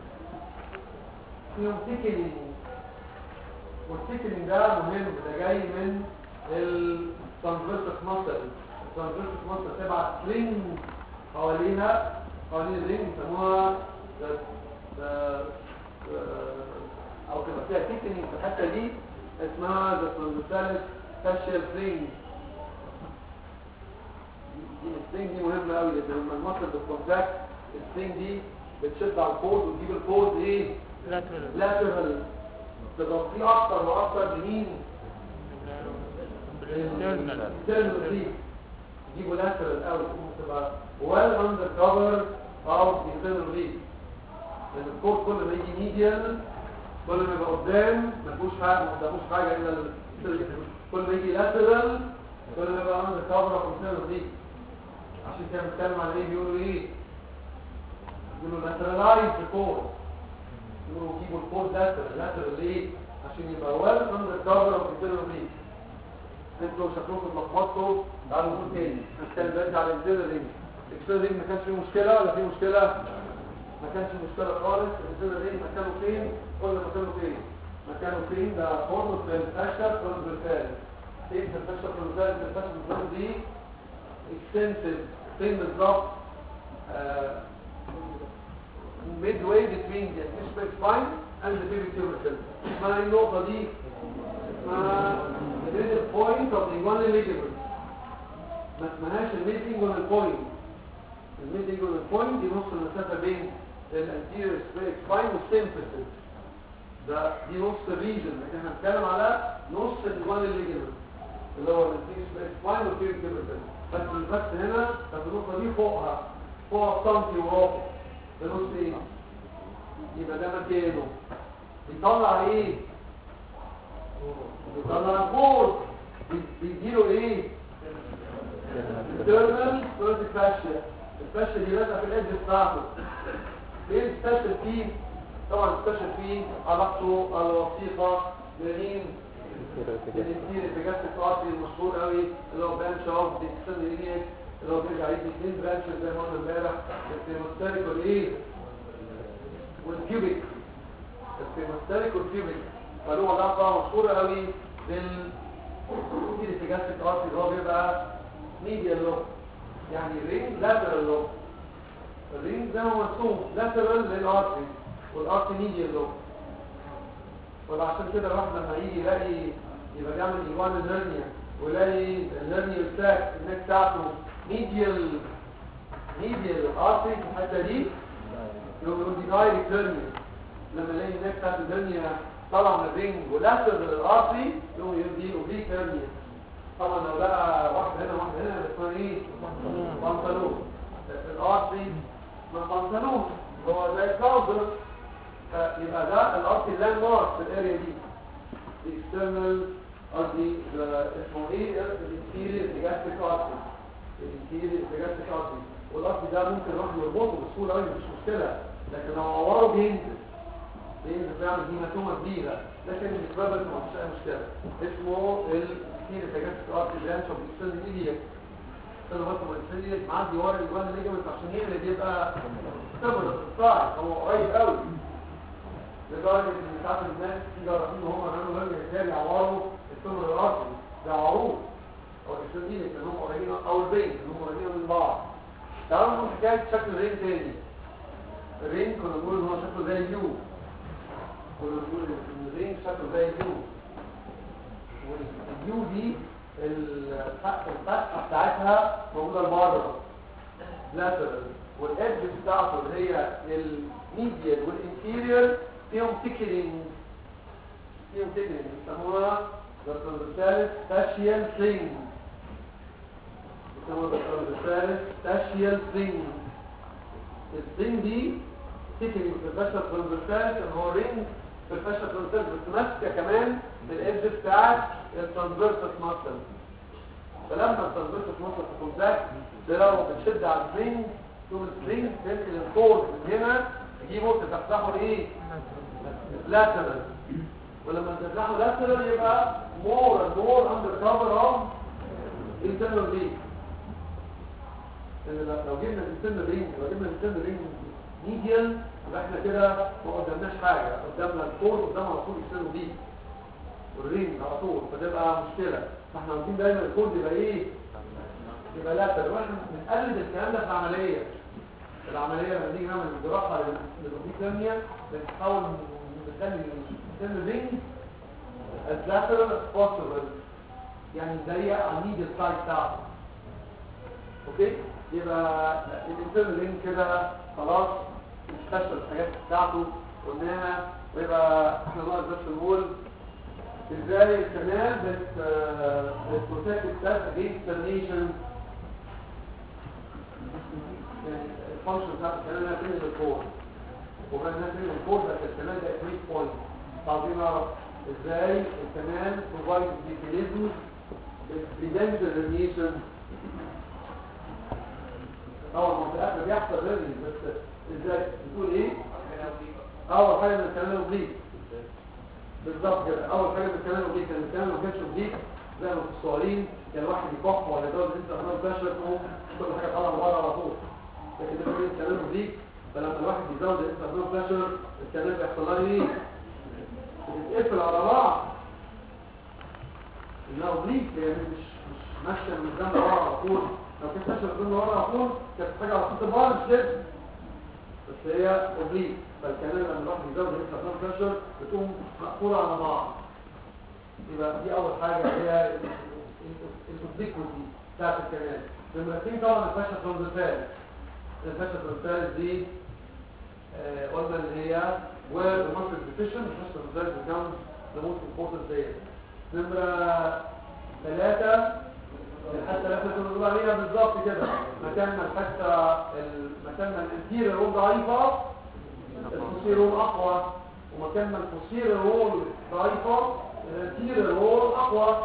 فيهم تيكنينج والتيكنينج ده مهم ده جاي من الترانسفيرسس ماسل الترانسفيرسس ماسل تبعت رينج حواليها حوالين الرينج يسموها the- the- the- او تبقى فيها تيكنينج في الحته دي اسمها ذا ترانسفيرسس فاشيال رينج دي السترينج دي مهمه قوي لان لما المصل بتكونتراكت السترينج دي بتشد على الكود وتجيب الكود ايه lateral لاترال تغطيه اكتر واكتر بمين internal internal دي تجيبه لاترال قوي تبقى well under cover of the internal دي لان الكود كل ما يجي ميديال كل ما يبقى قدام ما فيهوش حاجه ما قداموش حاجه الا ال- كل ما يجي لاترال كل ما يبقى under cover of internal دي عشان كده بنتكلم عن ايه بيقولوا ايه بيقولوا lateralize the code يقولوا جيبوا الكود lateral lateral ليه عشان يبقى well under cover of internal دي انتوا شكلكم اتلخبطتوا تعالوا نقول تاني هنتكلم دلوقتي على الانترنال رينج الاكسترنال رينج ما كانش فيه مشكله ولا فيه مشكله ما كانش مشكله خالص الانسان ايه مكانه فين قلنا مكانه فين مكانه فين ده فورم في الفاشا ترانسفيرسال فين في الفاشا ترانسفيرسال الفاشا ترانسفيرسال دي اكستنسيف فين بالظبط midway between the athletic spine and the pubic tubercle اسمها ايه النقطة دي اسمها the middle point of the one ligament ما اسمهاش الميتنج on the point الميتنج on the point دي نص المسافة بين الانتيريور spine والسيمفيسيس ده دي نص الريجن لكن احنا بنتكلم على نص الوان الليجمنت اللي هو الانتيريور سباين والبيريك تيبرتل بس بس هنا طب النقطة دي فوقها فوق سنتي ورابع ده نص ايه يبقى ده مكانه بيطلع ايه بيطلع فورس بيديله ايه internal fluid fascia الفاشيا دي لازقه في الادج بتاعته ايه السبيشال فيه طبعا السبيشال فيه علاقته الوثيقه بمين الانتير البجاستيك ارتري المشهور قوي اللي هو برانش اوف ديكسن لينيك اللي هو بيرجع يدي اثنين برانشز زي ما قلنا امبارح الفيموستاتيك والايه والكيوبيك الفيموستاتيك والكيوبيك فله علاقه مشهوره قوي بالانتير البجاستيك ارتري اللي هو بيبقى ميديال لوب يعني رينج لاترال لوب الرينج ده هو مرسوم لاترال للارتري والارتري ميديال لوب وعشان كده الواحد لما يجي يلاقي يبقى بيعمل ايوان الهرنيا ويلاقي الهرنيا بتاعك النك بتاعته ميديال ميديال ارتري في الحته دي يقوم يقول دي دايركت هرنيا لما يلاقي النك بتاعت الهرنيا طالعه من الرينج ولاترال للارتري يقوم يقول دي اوبليك هرنيا طبعا لو لقى واحده هنا واحده هنا اسمها ايه بنطلون الارتري ما بنطلون هو زي الكاوزر يبقى ده الارتري لاند مارك في الاريا دي الاكسترنال قصدي اسمه ايه الانتيريور ابيجاستيك ارتري الانتيريور ابيجاستيك ارتري والارتري ده ممكن الواحد يربطه بسهوله قوي مفيش مشكله لكن لو عوره بينزل بينزل بيعمل هيماتومه كبيره لكن الاسباب ما فيش اي مشكله اسمه الانتيريور ابيجاستيك ارتري برانش اوف الاكسترنال ايديك استنى بس ما الاكسترنال معدي ورا الجوان الليجمنت عشان يقلب يبقى سيمبل صاعد هو قريب قوي لدرجة ان ساعات الناس في جراحين وهم عملوا هرجة كتاب يعوروا السمر الارضي ده عروض او الاستاذين ان هم قريبين او البين ان هم قريبين من بعض تعالوا نقول حكاية شكل الرين تاني الرين كنا بنقول ان هو شكله زي اليو كنا بنقول ان الرين شكله زي اليو واليو دي الفتحة بتاعتها موجودة لبره لاترال والادج بتاعته اللي هي الميديال والانتيريور فيهم تيكلينج فيهم تيكلينج يسموها الثالث فاشيال سلينج يسموها الثالث فاشيال سلينج السلينج دي تيكلينج في الفاشيال ترانزفيرس ان هو رينج في الفاشيال ترانزفيرس بس ماسكه كمان الادج بتاعت الترانزفيرس ماسل فلما الترانزفيرس ماسل تكونتاكت ده لو بتشد على السلينج تقوم السلينج تنقل الكورد من هنا تجيبه تفتحه ايه لاترال ولما تفتحه لاترال يبقى مور اند مور اندر كفر اوف انترنال رينج لو جبنا الانترنال رينج لو جبنا الانترنال رينج ميديال يبقى احنا كده ما قدامناش حاجه قدامنا الكور قدام على طول الانترنال رينج والرينج على طول فتبقى مشكله فاحنا عاوزين دايما الكور يبقى ايه يبقى لاترال واحنا بنقلد الكلام ده في العمليه العملية لما نيجي نعمل جراحة للأوبيك ثانية بنحاول نخلي السن رينج as lateral as possible يعني نضيق على الميديا سايد بتاعته اوكي يبقى الانترنال رينج كده خلاص استشفى الحاجات بتاعته قلناها ويبقى احنا ناقص بس نقول ازاي الكنال بت بتبروتكت السيلف اجينست ترميشن يعني الفانكشن بتاعت الكلام ده فين الكور وكان ده فين الكور بس الكلام ده 3 بوينت عاوزين نعرف ازاي الكلام بروفايد ميكانيزم بريفنت الريميشن طبعا ما في الاخر بيحصل ريمي بس ازاي بتقول ايه اول حاجه من الكلام اوبليك بالظبط كده اول حاجه من الكلام اوبليك كان الكلام ما كانش اوبليك زي ما في الصغيرين كان الواحد يكح ولا يدور انت خلاص بشر كل حاجه طالعه بره على طول لكن ده بيقول الكلام دي فلما الواحد يزود الانترنال بريشر الكلام بيحصل لها ايه بتتقفل على بعض انها اوبليك هي مش مش ماشيه من قدام لورا على طول لو كانت ماشيه من قدام لورا على طول كانت حاجه على خط البار كده بس هي اوبليك فالكلام لما الواحد يزود الانترنال بريشر بتقوم مقفوله على بعض يبقى دي اول حاجه هي الاوبليكوتي بتاعت الكلام نمرة اتنين طبعا الفاشا ترانزفيرس الفاشا ترانزفيرس دي آه، قلنا ان هي where the muscle is deficient the fascia transverse becomes the most important layer نمرة ثلاثة الحتة اللي احنا كنا بنقول عليها بالظبط كده مكان ما الحتة ال- مكان ما الانتيريور رول ضعيفة البوستيريور رول أقوى ومكان ما البوستيريور رول ضعيفة الانتيريور رول أقوى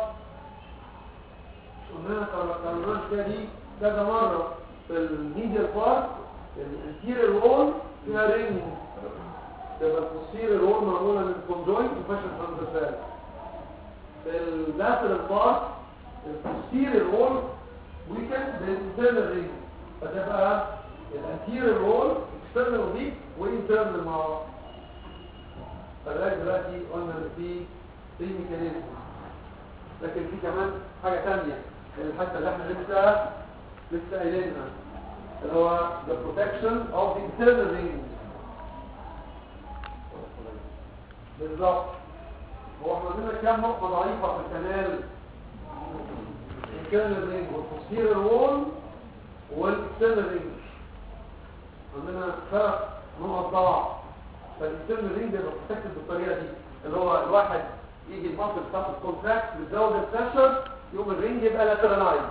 قلنا قررنا كده دي كذا مرة في الميديال بارت الانتيريور رول فيها رينج تبقى البوستيريور رول معمولة من كونجوينت وفاشل ترانزفيرس في اللاترال بارت البوستيريور رول ويكند بالانترنال رينج فتبقى الانتيريور رول اكسترنال ويك وانترنال مع بعض فلذلك دلوقتي قلنا ان في في ميكانيزم لكن في كمان حاجة تانية الحتة اللي احنا لسه لسه قايلينها اللي هو the protection of the internal ring بالظبط هو احنا عندنا كام نقطة ضعيفة في الكنال internal ring والposterior wall والاكسترنال ring عندنا ثلاث نقط ضعف فالانترنال رينج بيبقى بروتكتد بالطريقة دي اللي هو الواحد يجي المصل بتاعت الكونتراكت بتزود البريشر يقوم الرينج يبقى لاترالايز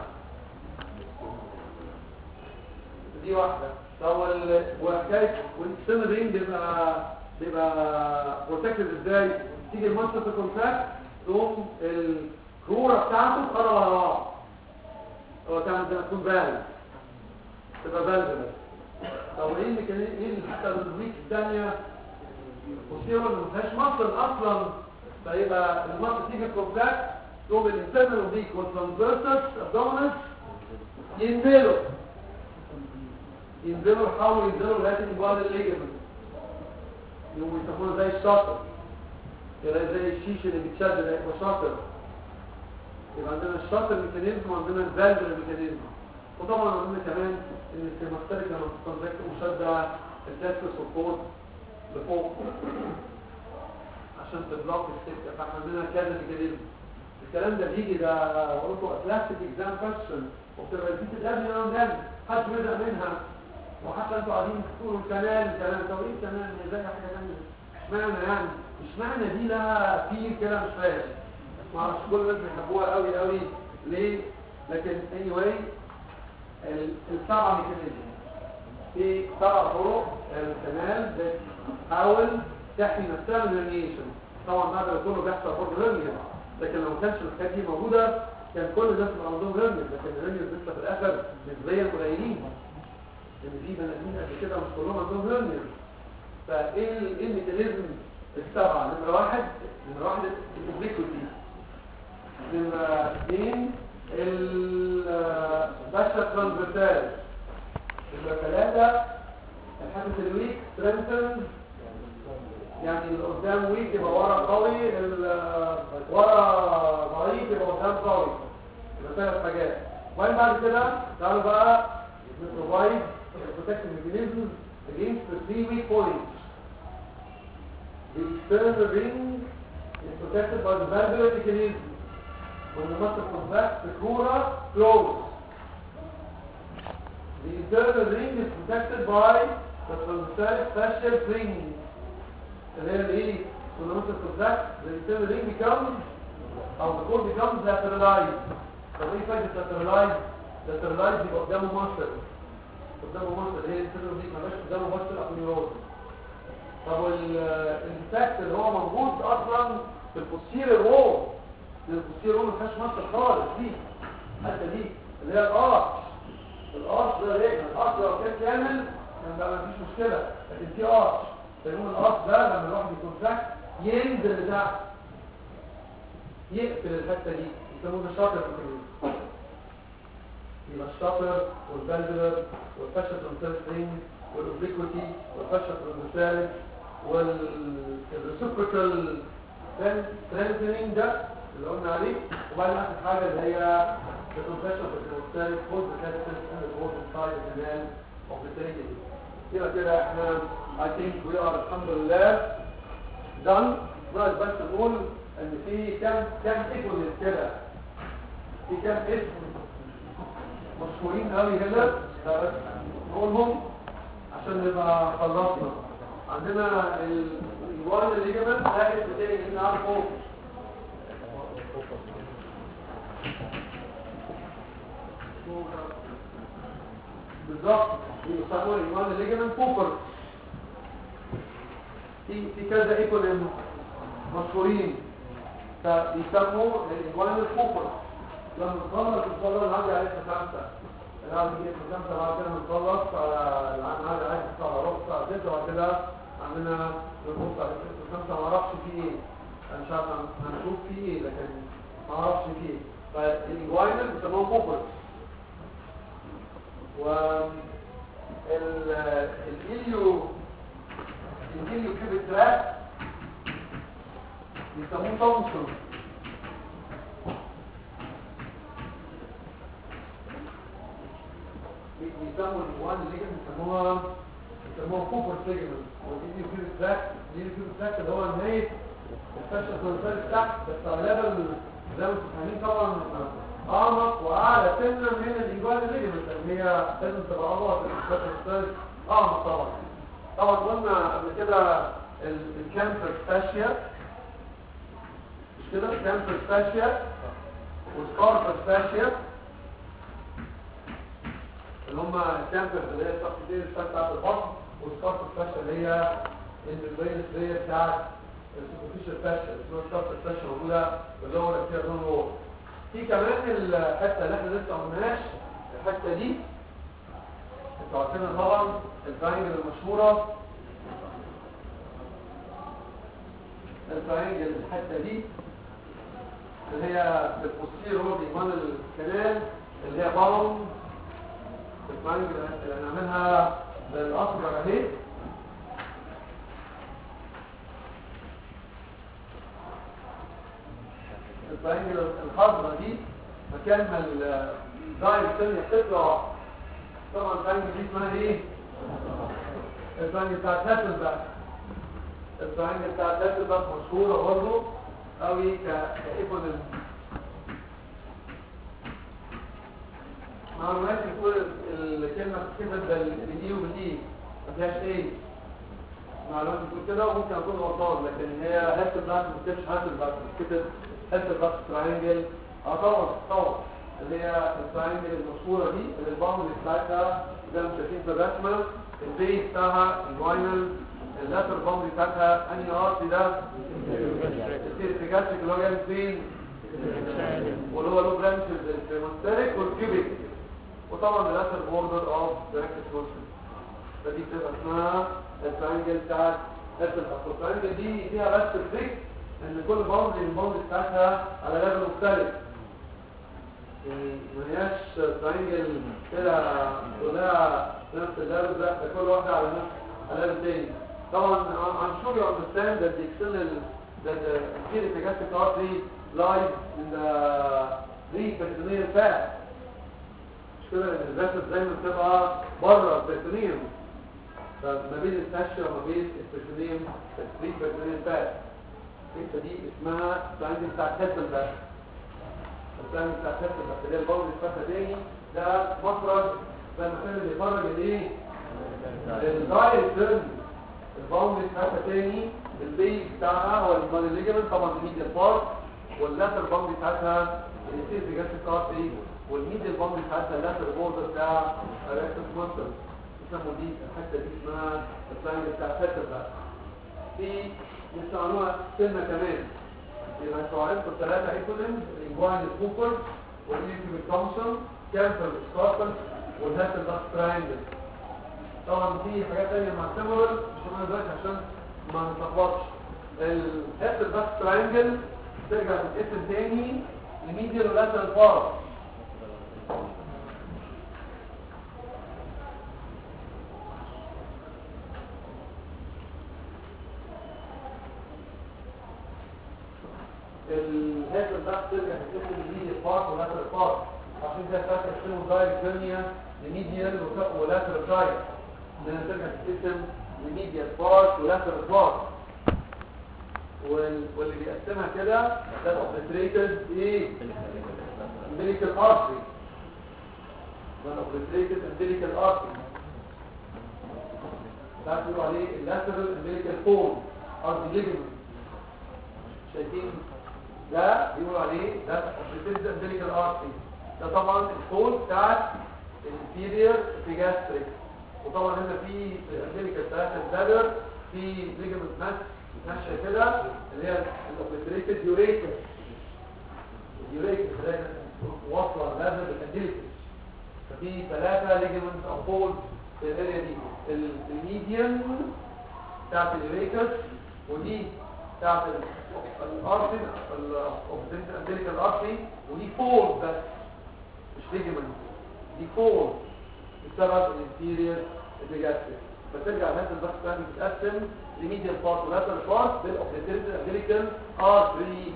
دي واحدة طب وال- وحكاية والاكسترنال رينج بيبقى بيبقى بروتكتد ازاي؟ تيجي المصل في الكونتراكت تقوم الكرورة بتاعته تقرب على بعض هو تعمل زي ما تكون بالانس تبقى بالانس طب ايه اللي كان ايه اللي حتى الويك الثانية وصيرا ما فيهاش مصل اصلا فيبقى المصل تيجي كومباكت تقوم الانترنال ويك والترانسفيرسس ابدومينس ينزلوا ينزلوا يحاولوا ينزلوا لغايه الجوال الليجمنت يقوموا يسموها زي الشاطر كده زي الشيش اللي بيتشد ده يبقى شاطر يبقى عندنا الشاطر ميكانيزم وعندنا الفالفر ميكانيزم وطبعا عندنا كمان ان السيماستريك لما بتكونتراكت مشدة التاسس والفوت لفوق عشان تبلوك السكه فاحنا عندنا كذا ميكانيزم الكلام ده بيجي ده قلته كلاسيك اكزام كويشن وبتبقى دي تتقابل يوم ده حد بيزهق منها وحتى انتوا قاعدين تقولوا الكلام الكلام طب ايه الكلام زي حاجه ثانيه اشمعنى يعني اشمعنى دي لها في كده مش فاهم ما اعرفش كل الناس بيحبوها قوي قوي ليه لكن اني anyway السبعه ميكانيزم في سبع طرق الكنال بتحاول تحمي نفسها من الرينيشن طبعا بعد ده كله بيحصل برضه هرنيا لكن لو ما كانش الحاجات دي موجوده كان كل الناس اللي عندهم هرنيا لكن الهرنيا لسه في الاخر نسبيا قليلين لان في بني ادمين قد كده مش كلهم عندهم هرنيا فايه ال- ايه الميكانيزم السبعه نمره واحد نمره واحد الاوبليكوتي نمره اثنين الباشا ترانزفيرتال نمرة ثلاثة الحدث الويك strengthen يعني اللي قدام ويك يبقى ورا قوي اللي ورا ضعيف يبقى قدام قوي يبقى ثلاث حاجات وبعدين بعد كده تعالوا بقى provide protection mechanisms against the three weak points. The external ring is protected by the valvular mechanism. When the muscle contracts, the crura closes. The internal ring is protected by the transverse fascial ring. And then the when the muscle contracts, the internal ring becomes, or the core becomes lateralized. So when you find it lateralized, lateralized يبقى قدامه muscle. قدامه muscle هي internal ring مالهاش قدامه muscle أبنيوز. طب والإنفكت اللي هو موجود أصلا في البوستيريور وول البوستيريور وول ما فيهاش muscle خالص دي حتى دي اللي هي الارش الارش ده ايه الارش لو كان كامل كان بقى مفيش مشكله لكن في ارش فيقوم الارش ده لما الواحد يكونتراكت ينزل لتحت يقفل الحته دي يسموه ده شاطر يبقى الشاطر والبلدر والفاشل ترانسفيرس رينج والاوبليكوتي والفشل الرسالك والريسبريكال ترانزنينج ده اللي قلنا عليه وبعدين اخر حاجه اللي هي الكونفشن الرسالك فوز كاتسس اند فوز سايد كمان اوف ذا كده كده احنا I think we are الحمد لله done ناقص بس نقول ان في كام كام ايكونز كده في كام اسم مشهورين قوي هنا بس نقولهم عشان نبقى خلصنا عندنا الوان الليجمنت ده اسم تاني اللي نعرفه بالظبط بيسموه الوان الليجمنت كوبر في في كذا ايكونيم مشهورين فبيسموا الوان الكوبر لما نخلص ان شاء الله نعدي عليه خمسه نعدي عليه خمسه بعد كده نخلص على نعدي عليه الساعه ربع الساعه 6 وبعد كده عندنا نبص على خمسه ما اعرفش فيه ايه انا مش عارف هنشوف فيه ايه لكن ما اعرفش فيه ايه فالانجواينال بيسموه كوبر و الإليو الإليو كيوبيك تراك بيسموه تومسون بيسموا الوان اللي بيسموها بيسموها كوبر سيجمنت والإليو كيوبيك تراك الإليو كيوبيك تراك اللي هو نهاية الفشل الكونسال تحت بس على ليفل زي ما انتم فاهمين طبعا اعمق واعلى سنه من الانجوال الليجمنت اللي هي لازم تبقى اعمق الفشل اعمق طبعا طبعا قلنا قبل كده الكانسر فاشيا مش كده الكانسر فاشيا والسكارفر فاشيا اللي هم الكانسر اللي هي التقدير بتاعت البطن والسكارفر فاشيا اللي هي البرين اللي هي بتاعت السوبرفيشال فاشيا اسمها السكارفر فاشيا موجوده اللي هو فيها لون وور في كمان الحته اللي احنا لسه ما قلناش الحته دي انتوا عارفينها طبعا التراينجل المشهوره التراينجل الحته دي اللي هي في البوستير هو بيمان الكنال اللي هي باوند التراينجل اللي هنعملها بالاصبع اهي التراينجل الخضراء دي مكان ما الداير الثانية بتطلع طبعا التراينجل دي اسمها ايه؟ التراينجل بتاع تاتلباك التراينجل بتاع تاتلباك مشهورة برضه قوي كايكون معلومات تقول الكلمة كده بالاي وبالاي ما فيهاش ايه معلومات بتقول كده وممكن اكون غلطان لكن هي هاتل باك ما بتكتبش هاتل باك بتكتب هاتل باك تراينجل اه طبعا طبعا اللي هي التراينجل المشهوره دي اللي الباوند بتاعتها زي ما شايفين في الرسمه البيس بتاعها الفاينل اللاتر باوند بتاعتها انهي ارتي ده السيرتيجاتريك اللي هو جاي فين واللي هو له برانشز الفيموستريك والكيوبيك وطبعا اللاتر بوردر اوف دايركت موشن فدي بتبقى اسمها التراينجل بتاعت التراينجل دي فيها بس الفكر ان كل باوند الباوند بتاعتها على ليفل مختلف ما هياش تراينجل كده كلها نفس الليفل ده ده كل واحده على نفس على ليفل تاني طبعا I'm sure you understand that the external that the pediatric artery lies in the pre-peritoneal fat مش كده ان الفاسس دايما بتبقى بره البريتونيوم فما بين الفاشيا وما بين البريتونيوم البري-peritoneal fat الحته دي اسمها التراينجل بتاع التسل ده التراينجل بتاع التسل ده اللي هي البول الفتحه تاني ده مخرج ده المكان اللي يخرج الايه الدايركت تيرن البول الفتحه تاني البيز بتاعها هو المال ليجمنت طبعا الميديال بارت واللاتر بامب بتاعتها الاسيس جاست كارتي والميديال بامب بتاعتها اللاتر بوردر بتاع الريكتس مونتر يسموا دي الحته دي اسمها التراينجل بتاع التسل ده في يستعملوها سنة كمان يبقى انتوا عرفتوا الثلاثة ايكولين الانجوان الكوبر والإيكيو التومسون كانسر سكاربل والهاتل باك تراينجل طبعا في حاجات تانية مع سيمولر مش هنقول دلوقتي عشان ما نتلخبطش الهاتل باك تراينجل ترجع تتقسم تاني لميديال ولاترال بار الهيد بتاعت ترجع تتقسم لميديال بارت ولاترال بارت عشان كده فاكر اسمه دايركت هيرنيا لميديال ولاترال دايركت لان ترجع تتقسم لميديال بارت ولاترال بارت وال- واللي بيقسمها كده ده اوبريتد ايه umbilical artery ده obliterated umbilical artery ده بيقولوا عليه lateral umbilical fold artery ligament شايفين ده بيقولوا عليه ده obliterated umbilical artery ده طبعا الفول بتاعت inferior epigastric وطبعا هنا في في الامبليكال بتاعت البلادر في ligament ماشي ماشيه كده اللي هي الاوبليتريتد يوريكا اليوريكا اللي هي واصله لازم بالامبليكال ففي ثلاثه ليجمنت او فولد في الاريا دي ال- الميديان بتاعت اليوريكس ودي بتاعت الارتي الامبليكال ارتي ودي فولد بس مش ليجمنت دي فولد بسبب الانتيريور ابيجاستريك فترجع هذا البحث الثاني بتتقسم لميديال بارت ولاترال بارت بالاوبريتيف امبليكال ار3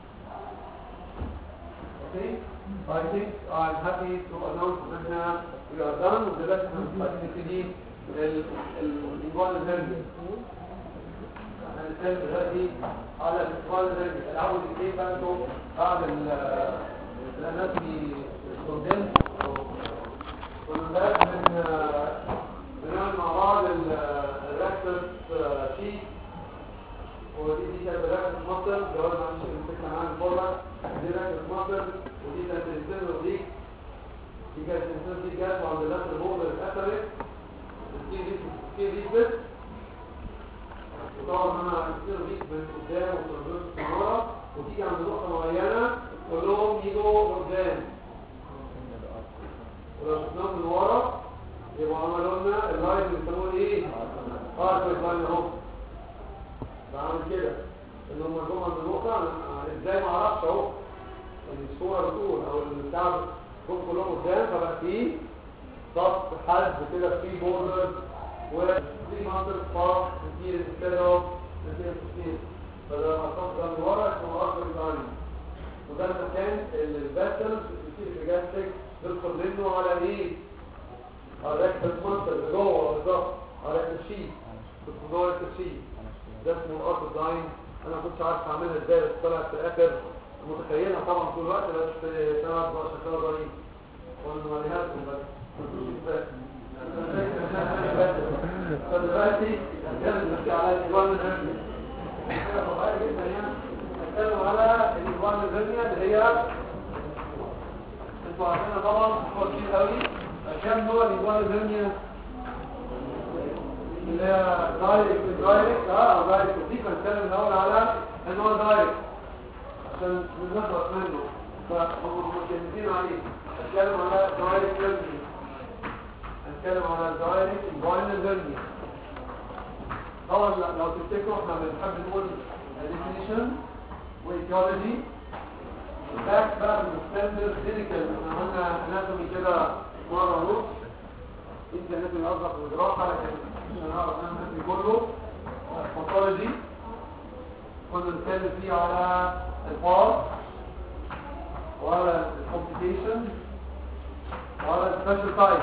Okay, I think I'm happy to announce that now we are done with the lesson of facility الإنجوان الهرمي هنتكلم دلوقتي على الإنجوان الهرمي الأول إيه بقى انتوا بعد ال- الأناتومي كوندنس والباقي من بنعمل مع بعض الريكتس شيت ودي دي كانت ريكتس مصر جواز معلش مسكنا معانا الفورة دي ريكتس مصر ودي كانت الانسان دي دي كانت الانسان دي جات وعند اللفت البوضة اتقفلت الكي ريسبت وطبعا انا الانسان دي من قدام وتربط من ورا وتيجي عند نقطة معينة كلهم يجوا قدام ولو شفناهم من ورا يبقى عملوا لنا اللاين اللي بيسموه ايه؟ اركويت لاين اهو بعمل كده ان هم جم عند النقطه أنا ازاي ما اعرفش اهو ان الصوره بتقول او البتاع جم كلهم قدام فبقى في ضغط حد كده في بوردر وفي مصر فاق كتير كده كتير كتير فلما الضغط من ورا اسمه اركويت لاين وده المكان اللي الباترز بتصير في جاستك تدخل منه على ايه؟ على ركبة منطقة جوه بالظبط على ركبة شيء تدخل جوه ركبة شيء ده اسمه الارت ديزاين انا ما كنتش عارف اعملها ازاي بس طلعت في الاخر متخيلها طبعا طول الوقت بس سبب بقى شكلها ضعيف وانا ما لهاش بس فدلوقتي هنتكلم بس على الالوان الرملي حاجه طبيعيه جدا يعني هنتكلم على الالوان الرمليه اللي هي انتوا عارفينها طبعا هو كتير قوي كام نوع الالوان الرمليه اللي هي دايركت دايركت اه دايركت دي بنتكلم الاول على النوع دايركت عشان نخلص منه فهم متكلمين عليه هنتكلم على دايركت رملي هنتكلم على الدايركت الفاينل رملي طبعا لو تفتكروا احنا بنحب نقول definition وايكولوجي باك بقى بالستاندرد كلينيكال احنا قلنا اناتومي كده مره ونص يمكن اناتومي اصغر من الجراحه لكن عشان اعرف نعمل اناتومي كله باثولوجي كنا بنتكلم فيه على البار وعلى الكومبليكيشن وعلى السبيشال تايب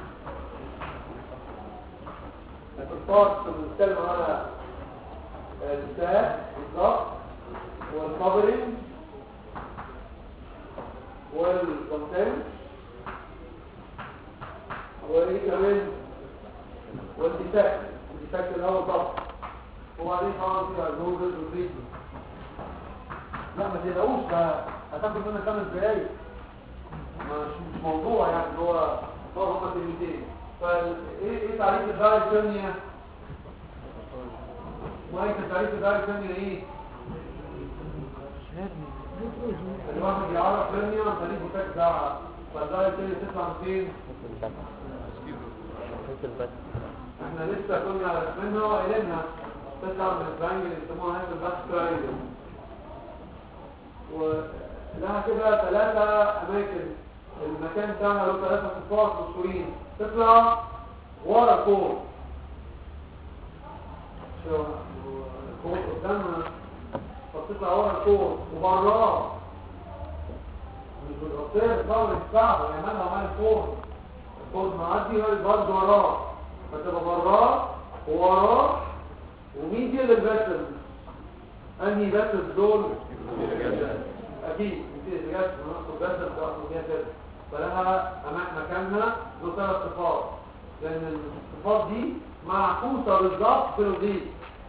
البار كنا بنتكلم على الساك بالظبط والكفرنج والكونتنت وايه كمان والديفكت الديفكت الاول طبعا وبعدين طبعا في الجوجل والتريتمنت لا ما تقلقوش ده هتاخد منك خمس دقايق مش مش موضوع يعني هو هو هما كلمتين فايه ايه تعريف الدار الثانيه مايك تعريف الدار الثانيه ايه الواحد يعرف ثانيه عن طريق بتاع ساعه فالدار الثانيه تطلع من فين احنا لسه كنا رسمينها وقايلينها تطلع من الترانجل اللي يسموها هايبر باك ترانجل ولها كده ثلاثة أماكن المكان بتاعها له ثلاثة صفات مشهورين تطلع ورا الكور شو الكور قدامنا خط بتطلع ورا الكور وبراه مش بالغطير الضوء بتاعه يعملها عمال الكور الكور معدي هو برضه وراه فتبقى براه ووراه ومين دي الباتل انهي باتل دول اكيد مثل الرجال مناطق باتل تاخد فيها كده فلها أمام مكانها له ثلاث صفات لان الصفات دي معكوسه بالظبط في الوظيف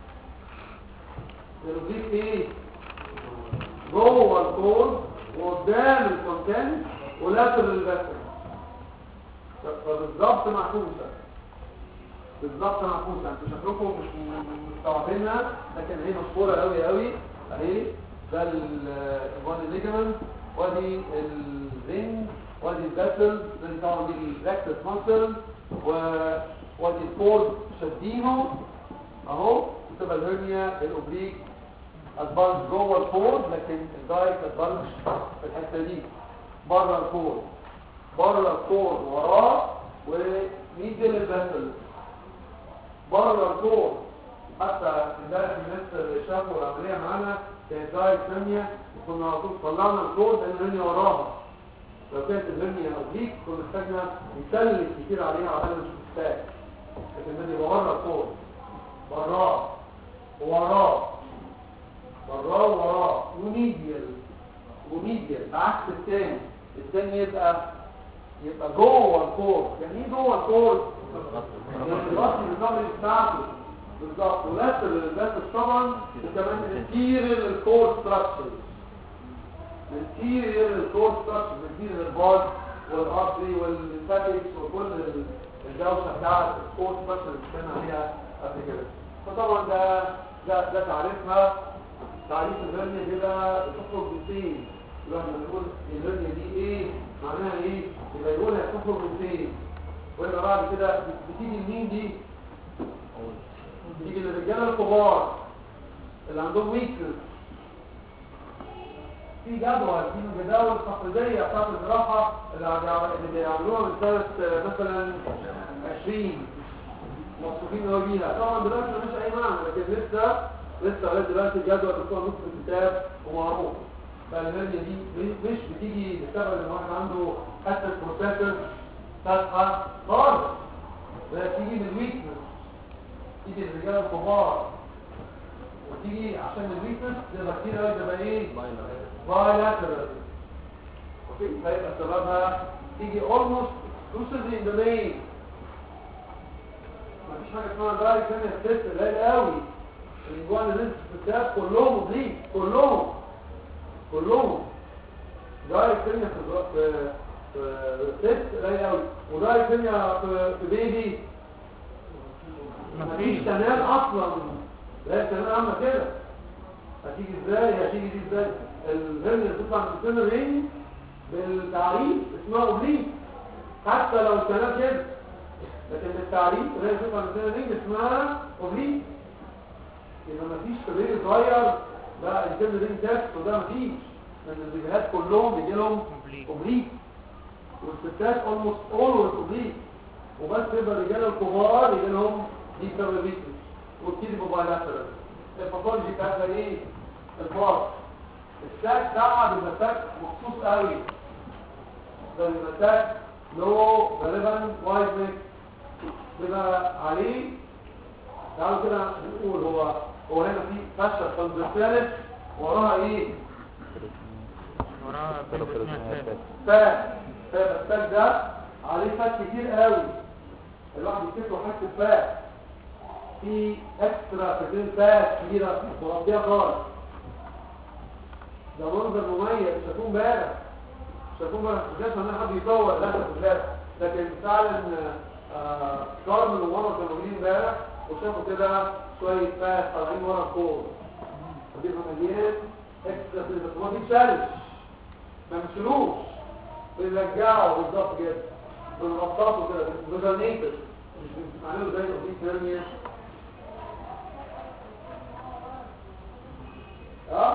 الوظيف ايه جوه الكود وقدام الكونتنت ولاتر الباتل فبالظبط معكوسه بالظبط معكوسه انتوا شكلكم مش مستوعبينها لكن هي مشهوره قوي قوي اهي ده البودي ليجمنت وادي الرينج وادي الباتل دي طبعا دي الريكتس ماسل وادي الكورد شدينه اهو تبقى الهرنيا الاوبليك ادفانس جوه الكورد لكن الدايركت ادفانس في الحته دي بره الكورد بره الكورد وراه وميدل الباتل بره الكورد حتى امبارح الناس اللي شافوا العمليه معانا كانت دايركت ثانيه وكنا على طول طلعنا الكورد لان الهرنيا وراها لو كانت الهرنيا اوبليك كنا محتاجنا نسلك كتير عليها عشان نشوف الساك لكن ده يبقى بره الكورد براه وراه براه وراه وميديال وميديال بعكس الثاني الثاني يبقى يبقى جوه الكور يعني ايه جوه الكور يعني الراس النظري بتاعته بالظبط ولاتر للباس طبعا وكمان انتيرير الكور ستراكشر الانتيرير الكور ستراكشر الانتيرير البارد والارتري والليمفاتكس وكل الجوشه بتاعت الكور ستراكشر اللي اتكلمنا عليها قبل كده فطبعا ده ده ده تعريفها تعريف الهرنيا كده بتخرج من فين الواحد لما يقول الهرنيا دي ايه معناها ايه يبقى يقول هي بتخرج من فين ويبقى بعد كده بتيجي لمين دي بتيجي للرجاله الكبار اللي عندهم ويكنس في جدول في جداول تقليديه بتاعت الجراحه اللي بيعملوها من سنه مثلا 20 مبسوطين قوي بيها طبعا دلوقتي مش اي معنى لكن لسه لسه لغايه دلوقتي الجدول بتوع نص الكتاب ومعروف فالهرنيا دي مش بتيجي بسبب ان واحد عنده حته بروسيسور فاتحه خالص لا تيجي من الويكنس تيجي للرجاله الكبار وتيجي عشان الويكنس تبقى كتير قوي تبقى ايه؟ بايلاترال اوكي فيبقى سببها تيجي almost exclusively in the main مفيش حاجه اسمها دايركت ثانيه ست قليل قوي الجوان اللي في الكتاب كلهم اوبليك كلهم كلهم دايركت ثانيه في في في ست قليل قوي ودايركت ثانيه في في بيبي مفيش تنال اصلا لا تنال عامله كده هتيجي ازاي هتيجي دي ازاي الهرنيا اللي بتطلع من السن رينج بالتعريف اسمها اوبليك حتى لو الكلام كده لكن بالتعريف اللي هي تبقى مثلا رينج اسمها اوبليك يبقى مفيش كبير صغير بقى الكلمه رينج تاكس وده مفيش لان الرجالات كلهم بيجي لهم اوبليك والستات اولموست اولويز اوبليك وبس يبقى الرجاله الكبار يجي لهم دي سيرفيس وبتيجي ببايلاترال الباثولوجي بتاعتها ايه؟ الباص الساك بتاعها بيبقى ساك مخصوص قوي ده بيبقى ساك لو غالبا وايت ميكس بيبقى عليه تعالوا كده نقول هو هو هنا في فشل ترانزفيرس وراها ايه وراها بنت اسمها ساب فات فات الفات ده عليه فات كتير قوي الواحد يفتكره حته فات في اكسترا فتين فات كبيره مغطيه خالص ده منظر مميز شافوه امبارح شافوه امبارح مش عشان حد يصور لا ده لكن فعلا كارمن وماما كانوا موجودين امبارح وشافوا كده شويه فات طالعين ورا الكور بيبقى مليان اكسترا في بس ما بيتشالش ما بيشيلوش بيرجعوا بالظبط كده بنغطسوا كده بنغنيتر مش بنعمله زي الاوبيك هيرنيا اه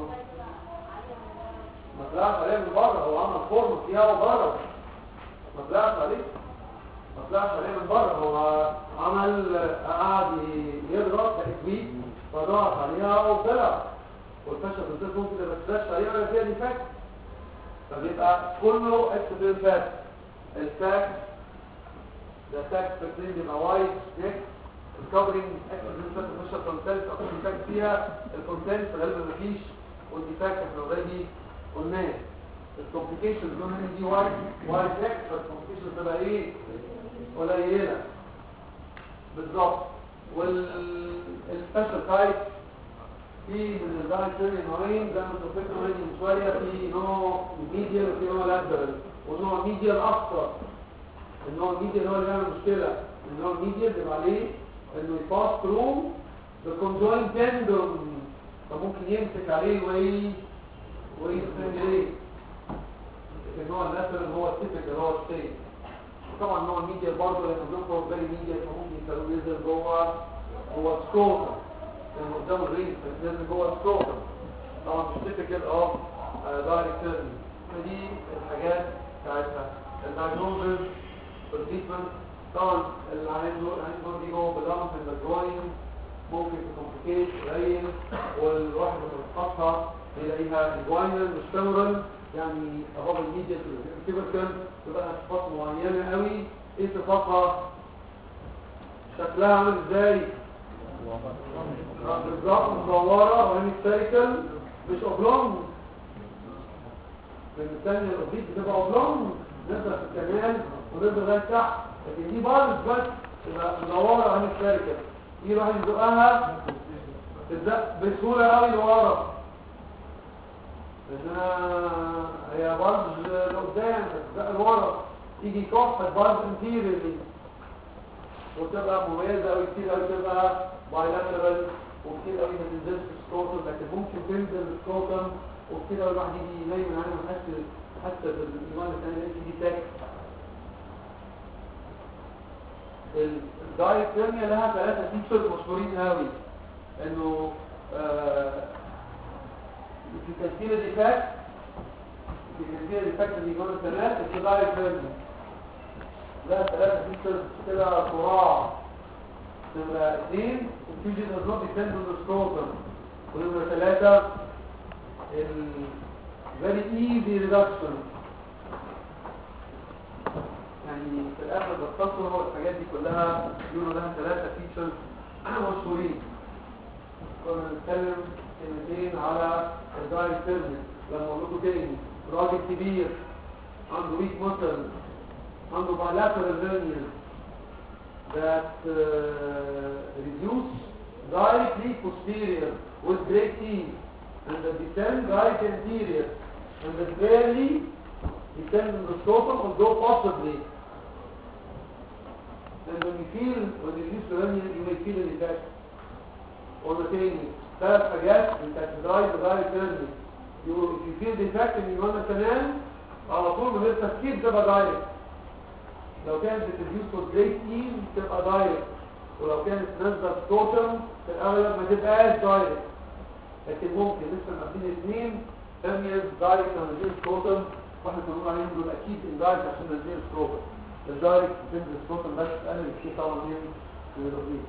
ما طلعش عليه من بره هو عمل فورم فيها وبره ما طلعش عليه ما طلعش عليه من بره هو عمل قعد يضغط تكويك فضغط عليها وطلع والفشل بالذات ممكن يبقى فلاش طريقه ولا فيها ديفكت فبيبقى كله اكسبير فات الفاك ده فاك بتبين بيبقى وايت نيك الكفرنج اكسبير فات الفشل كونتنت او ديفكت فيها الكونتنت غالبا مفيش والديفكت احنا اوريدي قلناه الكومبليكيشنز دول هنا دي وايت وايت نيك فالكومبليكيشنز تبقى ايه قليله بالظبط والسبيشال تايب في من الدايت ثاني نوعين زي ما انتوا فاكرين من شويه في نوع ميديال وفي نوع لاترال والنوع ميديال اخطر النوع الميديال هو اللي بيعمل مشكله النوع الميديال بيبقى عليه انه يباس ثرو ذا كونجوين تندون فممكن يمسك عليه وي ويستنج ايه النوع اللاترال هو التيبيكال هو الستيت طبعا نوع الميديا برضه لانه بيخرج بالي ميديا فممكن يخلوه ينزل جوه جوه السكوتر لانه قدام الريس ينزل جوه السكوتر طبعا مش تيبيكال اوف دايركت تيرمي فدي الحاجات بتاعتها الدايجنوزز والتريتمنت طبعا العين دول العين دول دي جوه بلانس من الجوين ممكن تكومبليكيت قليل والواحد لما يفحصها يلاقيها الجوينال مش فيمورال يعني اهو الميديا تيبيكال تبقى صفات معينة قوي ايه صفاتها شكلها عامل ازاي بالظبط مدورة وهي سيركل مش اوبلونج لان الثانية الاوبليك بتبقى اوبلونج نبدأ في الكمال ونبدأ لغاية تحت لكن دي بارز بس تبقى مدورة وهي سيركل دي الواحد يزقها تزق بسهولة قوي لورا لانها هي برضه لقدام بتزق لورا تيجي كف برضه انتيريورلي وتبقى مميزه قوي كتير قوي تبقى بايلاترال وكتير قوي ما تنزلش في السكوتم لكن ممكن تنزل السكوتم وكتير قوي الواحد يجي ينام من عنه حتى حتى بالايمان الثاني دي تاك الدايت الثانيه لها ثلاثه فيتشرز مشهورين قوي انه آه في تسجيل الديفاكت في تسجيل الديفاكت اللي يكون الثلاث الكبار الفردي لا ثلاثة فيتشرز كده صراع نمرة اثنين الفيوجن does not depend on the scrotum ونمرة ثلاثة ال very easy reduction يعني في الاخر بتصل هو الحاجات دي كلها يقولوا لها ثلاثة فيتشرز مشهورين كنا بنتكلم كلمتين على الدايت سيرفيس لما اقول لكم تاني راجل كبير عنده ويك ماسل عنده bilateral hernias that uh, reduce directly posterior with great ease and that descend right anterior and that barely descend in the scrotum although possibly and when you feel when you reduce the hernia you may feel an effect قلنا تاني ثلاث حاجات بتاعت درايف ودرايف تيرني يقولوا if you feel defect in your canal على طول من غير تفكير تبقى دايركت لو كانت بتديوس with great ease تبقى دايركت ولو كانت نازله سكوتم في الاغلب ما تبقاش دايركت لكن ممكن لسه مقابلين اثنين ثانية دايركت نازلين سكوتم واحنا بنقول عليهم دول اكيد اندايركت عشان نازلين سكوتم الدايركت بتنزل سكوتم بس اقل كتير طبعا من الرصيد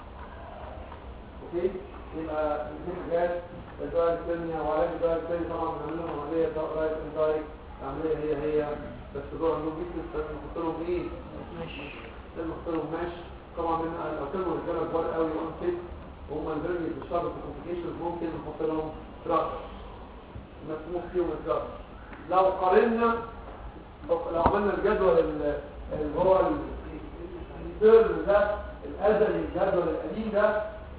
اوكي يبقى الاثنين حاجات الدايركت الثانيه وعلاج الدايركت الثاني طبعا بنعمل لهم عمليه دايركت اندايركت العمليه هي هي بس دول عندهم ويكنس لازم نحط لهم ايه؟ لازم نحط لهم مش طبعا من لو كانوا رجاله كبار قوي اون فيت وهم الفيرني بيشتغلوا في الكومبليكيشنز ممكن نحط لهم تراك مسموح فيهم التراك لو قارنا لو عملنا الجدول ال- اللي هو التيرم ده الازلي الجدول القديم ده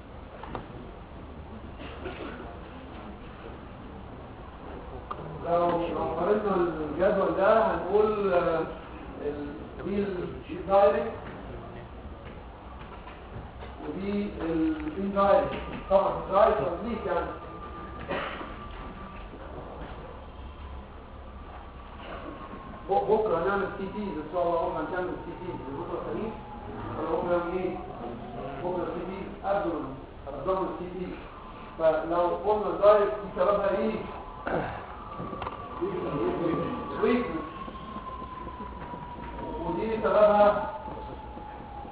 لو لو قارنا الجدول ده هنقول آه، ال- دي الدايركت ودي الاندايركت طبعا الدايركت تمليك يعني ب- بكره هنعمل سي تي ان شاء الله بكره هنعمل سي تي بكره الخميس ولا بكره يوم ايه؟ بكره سي تي قبل نظام السي تي فلو قلنا الدايركت دي سببها ايه؟ ويكنس ودي سببها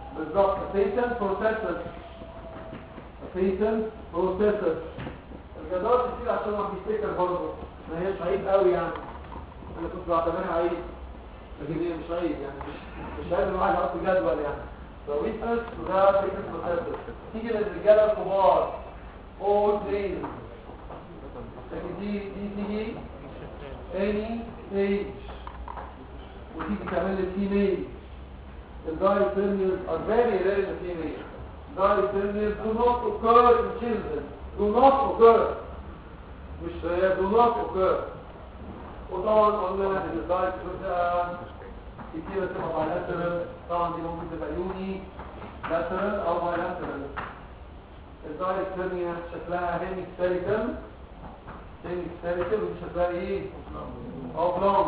بالظبط patent processes patent processes الجدار بتصير عشان واحد يفتكر برضه ما هيش عيب قوي يعني انا كنت بعتبرها عيب لكن هي مش عيب يعني مش مش عيب الواحد يحط جدول يعني فويتنس وده فكره مسدس تيجي للرجاله الكبار اول ترين لكن دي دي تيجي اني age وتيجي كمان للفيميل الدايثيرميز are very rare in the female diathermias do not occur in children do not occur مش هي do not occur وطبعا قلنا ان الدايثيرميز ده كتير تبقى بايلاترال طبعا دي ممكن تبقى يوني لاترال او بايلاترال الدايثيرميا شكلها هيميك سيريكال هيميك سيريكال ودي شكلها ايه؟ اوبلونج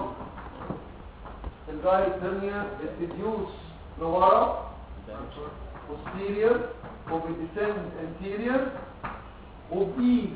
الدايثيرميا بتديوس لورا posterior وبتسند anterior وبإيد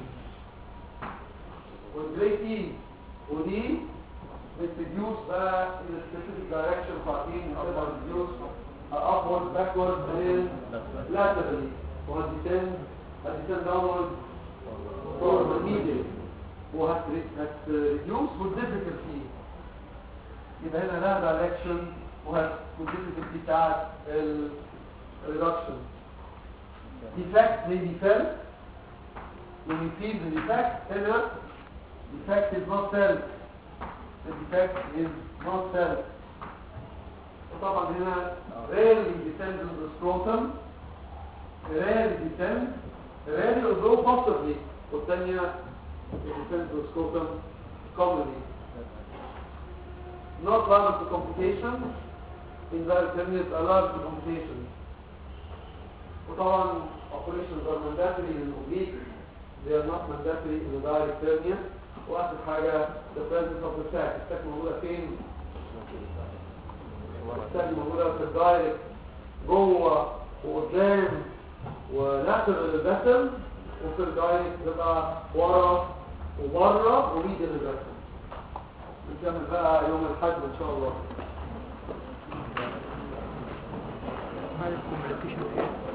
والبريك إيد ودي بتديوس بقى in a specific direction فاعطين تقدر تديوس upward backward and laterally وهتسند هتسند downward forward immediately وهتريديوس والديفيكالتي يبقى هنا لها دايركشن والديفيكالتي بتاعت الريدكشن defect may be felt when you feel the defect هنا defect is not felt the defect is not felt وطبعا هنا rarely descends to the scrotum rarely descends rarely although possibly والثانية descends to the scrotum commonly not liable to complications invalid terminals allowed to complications وطبعا operations are mandatory in oblique they are not mandatory in the direct hernia واخر حاجة the presence of the sac الساك موجودة فين؟ الساك موجودة في الدايركت جوه وقدام ولاترال البسل وفي الدايركت بتبقى ورا وبره وميد البسل نكمل بقى يوم الحد ان شاء الله هذا الكومبليكيشن ايه